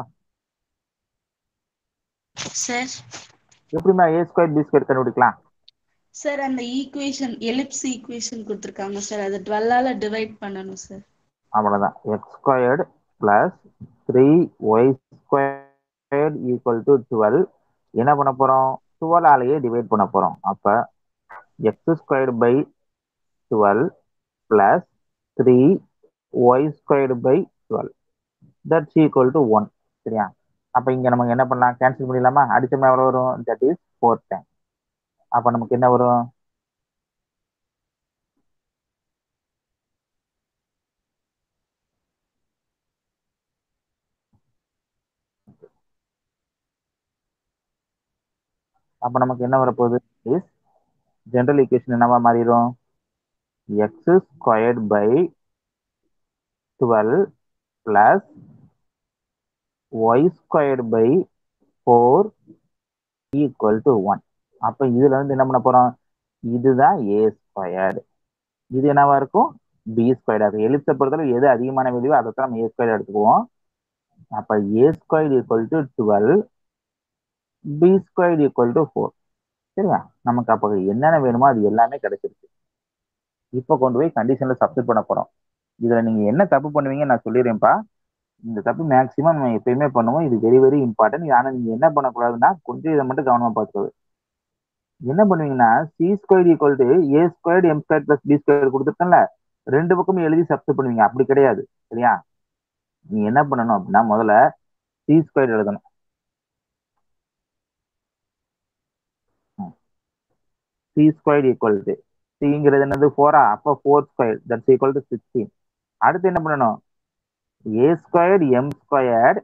சார் எப்படிமா ஏ ஸ்கொயர் பி ஸ்கொயர் கண்டுபிடிக்கலாம் சார் அந்த ஈக்குவேஷன் எலிப்ஸ் ஈக்குவேஷன் கொடுத்துருக்காங்க சார் அதை டுவெல்லால டிவைட் பண்ணணும் சார் அவ்வளவுதான் x squared plus three y squared equal to twelve என்ன பண்ண போறோம் டுவெலாலேயே டிவைட் பண்ண போறோம் அப்ப x squared by twelve plus three y squared by twelve that's equal to one சரியா அப்ப இங்க நமக்கு என்ன பண்ணலாம் கேன்சல் பண்ணிடலாமா அடிச்சோம்னா எவ்வளவு வரும் தட் இஸ் ஃபோர் டைம் அப்ப நமக்கு என்ன வரும் அப்ப நமக்கு என்ன வரப்போகுது இஸ் ஜெனரல் ஈக்குவேஷன் என்னவா மாறிடும் x squared by twelve plus y squared by four equal to one அப்ப இதுல இருந்து என்ன பண்ண போறோம் இதுதான் ஏ ஸ்கொயர்டு இது என்னவா இருக்கும் பி ஸ்கொயர்டு அது எலிப்ஸை பொறுத்தவரை எது அதிகமான வேல்யூ அதை தான் நம்ம ஏ ஸ்கொயர்டு எடுத்துக்குவோம் அப்ப a squared equal to twelve b squared equal to four சரியா நமக்கு அப்போ என்னென்ன வேணுமோ அது எல்லாமே கிடைச்சிருச்சு இப்போ கொண்டு போய் கண்டிஷன்ல சப்ஸ்டிட் பண்ண போறோம் இதுல நீங்க என்ன தப்பு பண்ணுவீங்க நான் சொல்லிடுறேன்ப்பா இந்த தப்பு மேக்சிமம் நம்ம எப்பயுமே பண்ணுவோம் இது வெரி வெரி இம்பார்ட்டன்ட் ஆனா நீங்க என்ன பண்ணக்கூடாதுன்னா கொஞ்சம் இதை மட்டும் கவனமா பார்த்துக்கோது என்ன பண்ணுவீங்கன்னா c square equal to a square m square plus b square கொடுத்துருக்கேன்ல ரெண்டு பக்கமும் எழுதி சப்ஸ்டிட் பண்ணுவீங்க அப்படி கிடையாது சரியா நீ என்ன பண்ணணும் அப்படின்னா முதல்ல சி ஸ்கொயர் எழுதணும் சி ஸ்கொயர் ஈக்குவல் டு சிங்கிறது என்னது ஃபோரா அப்போ four square that's equal to sixteen அடுத்து என்ன பண்ணணும் ஏ ஸ்கொயர் எம் ஸ்கொயர்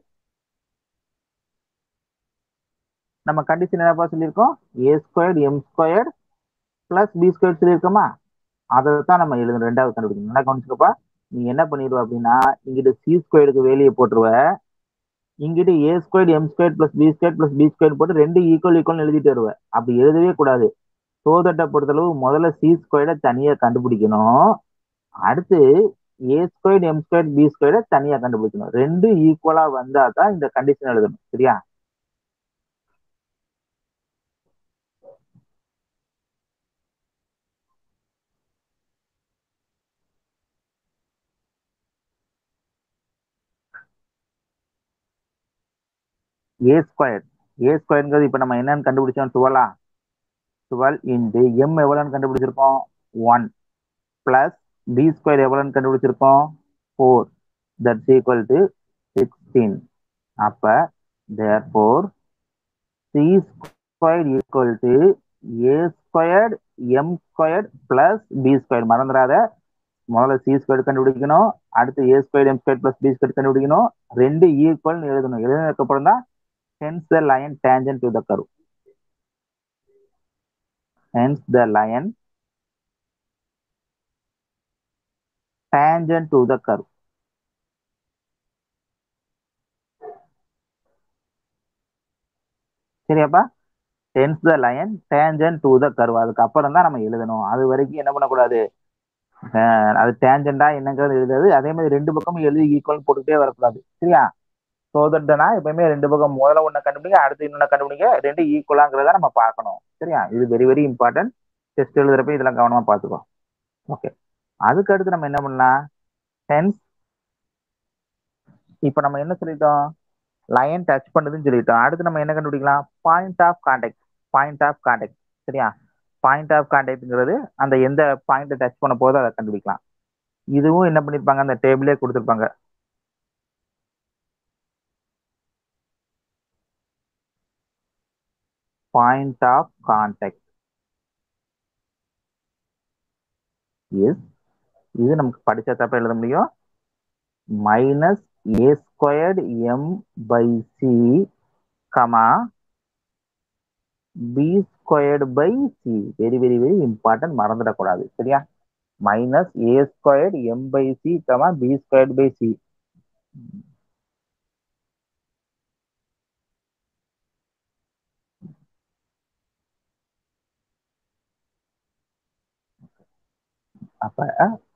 நம்ம கண்டிஷன் என்னப்பா சொல்லியிருக்கோம் a square m square plus b square சொல்லியிருக்கோமா அதை தான் நம்ம எழுதணும் ரெண்டாவது கண்டுபிடிக்கணும் நல்லா கவனிச்சுக்கப்பா நீ என்ன பண்ணிடுவ அப்படின்னா இங்கிட்ட சி ஸ்கொயருக்கு வேலையை போட்டுருவ இங்கிட்ட a square m square plus b square plus b square போட்டு ரெண்டு ஈக்குவல் ஈக்குவல் எழுதிட்டு வருவ அப்படி எழுதவே கூடாது சோதட்டை பொறுத்தளவு முதல்ல சி ஸ்கொயரை தனியாக கண்டுபிடிக்கணும் அடுத்து a square m square b ஸ்கொயரை தனியாக கண்டுபிடிக்கணும் ரெண்டு ஈக்குவலா வந்தா தான் இந்த கண்டிஷன் எழுதணும் சரியா ஏ ஸ்கொயர் ஏ ஸ்கொயர்ங்கிறது இப்போ நம்ம என்னன்னு கண்டுபிடிச்சோம் டுவெலா டுவெல் இன்ட்டு எம் எவ்வளோன்னு கண்டுபிடிச்சிருக்கோம் ஒன் பிளஸ் பி ஸ்கொயர் எவ்வளோன்னு கண்டுபிடிச்சிருக்கோம் four that's equal to sixteen அப்போ there four c square equal to a squared m squared plus b square மறந்துடாத முதல்ல சி ஸ்கொயர் கண்டுபிடிக்கணும் அடுத்து a square m square plus b square கண்டுபிடிக்கணும் ரெண்டு ஈக்குவல்னு எழுதணும் எழுதினதுக்கு அப்புறம் தான் hence the line tangent to the curve hence the line tangent to the curve சரியாப்பா hence the line tangent to the curve அதுக்கு அப்புறம் தான் நம்ம எழுதணும் அது வரைக்கும் என்ன பண்ணக்கூடாது அஹ் அது டேஞ்சண்டா என்னங்கிறது எழுதுறது அதே மாதிரி ரெண்டு பக்கமும் எழுதி ஈக்குவல் போட்டுக்கிட்டே வரக்கூடாது சரியா சோதட்டனா எப்பயுமே ரெண்டு பக்கம் முதல்ல ஒண்ணு கண்டுபிடிங்க அடுத்து இன்னொன்னு கண்டுபிடிங்க ரெண்டு ஈக்குவலாங்கிறத நம்ம பார்க்கணும் சரியா இது வெரி வெரி இம்பார்ட்டன்ட் டெஸ்ட் எழுதுறப்ப இதெல்லாம் கவனமா பார்த்துக்கோ ஓகே அதுக்கு அடுத்து நம்ம என்ன பண்ணலாம் ஹென்ஸ் இப்போ நம்ம என்ன சொல்லிட்டோம் லைன் டச் பண்ணுதுன்னு சொல்லிட்டோம் அடுத்து நம்ம என்ன கண்டுபிடிக்கலாம் point of contact point of contact சரியா பாயிண்ட் ஆஃப் கான்டாக்ட்ங்கிறது அந்த எந்த பாயிண்ட்டை டச் பண்ண போதோ அதை கண்டுபிடிக்கலாம் இதுவும் என்ன பண்ணிருப்பாங்க அந்த டேபிளே கொடுத்துருப்பாங்க பாயிண்ட் ஆஃப் கான்டாக்ட் எஸ் இது நமக்கு படிச்ச தப்ப எழுத முடியும் minus a squared m by c comma b squared by c very very very important மறந்துடக்கூடாது சரியா minus a squared m by c comma b squared by c அப்ப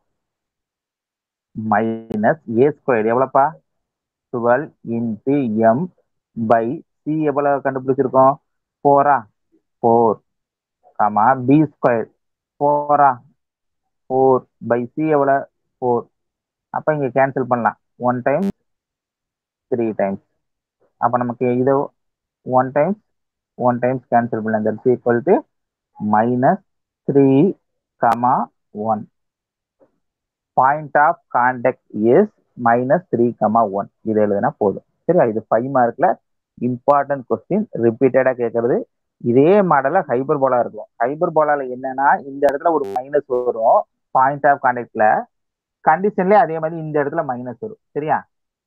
மைனஸ் ஏ ஸ்கொயர் எவ்வளோப்பா twelve into m by c எவ்வளோ கண்டுபிடிச்சிருக்கோம் ஃபோரா four comma b square ஃபோரா four by c எவ்வளோ four அப்போ இங்கே கேன்சல் பண்ணலாம் ஒன் டைம் த்ரீ டைம்ஸ் அப்போ நமக்கு இது one times one times cancel பண்ணலாம் that's equal to minus three comma one point of contact is minus three comma one இது எழுதுனா போதும் சரியா இது ஃபைவ் மார்க்ல இம்பார்ட்டன்ட் கொஸ்டின் ரிப்பீட்டடா கேட்கறது இதே மாடல்ல ஹைபர் போலா இருக்கும் ஹைபர் போலால என்னன்னா இந்த இடத்துல ஒரு மைனஸ் வரும் பாயிண்ட் ஆஃப் கான்டாக்ட்ல கண்டிஷன்லயே அதே மாதிரி இந்த இடத்துல மைனஸ் வரும் சரியா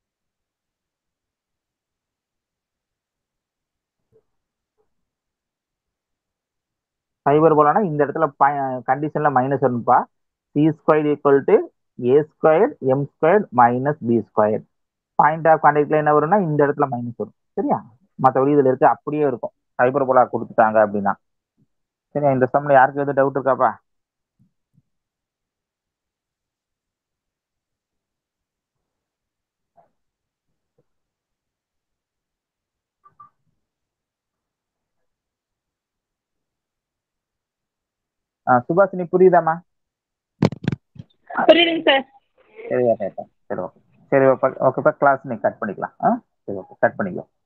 ஃபைபர் போலானா இந்த இடத்துல கண்டிஷன்ல மைனஸ் வரும்ப்பா c square equal to a square m square minus b square point of கான்டாக்ட்ல என்ன வரும்னா இந்த இடத்துல மைனஸ் வரும் சரியா மற்றபடி இதுல இருக்க அப்படியே இருக்கும் ஃபைபர் போலா கொடுத்துட்டாங்க அப்படின்னா சரி இந்த சம்ல யாருக்கு எதுவும் டவுட் இருக்காப்பா ஆ சுபாஷினி புரியுதாம்மா புரியுதுங்க சார் சரி ஓகே சரி ஓகே சரி ஓகே ஓகேப்பா கிளாஸ் நீ கட் பண்ணிக்கலாம் ஆ சரி ஓகே கட் பண்ணிக்கலாம்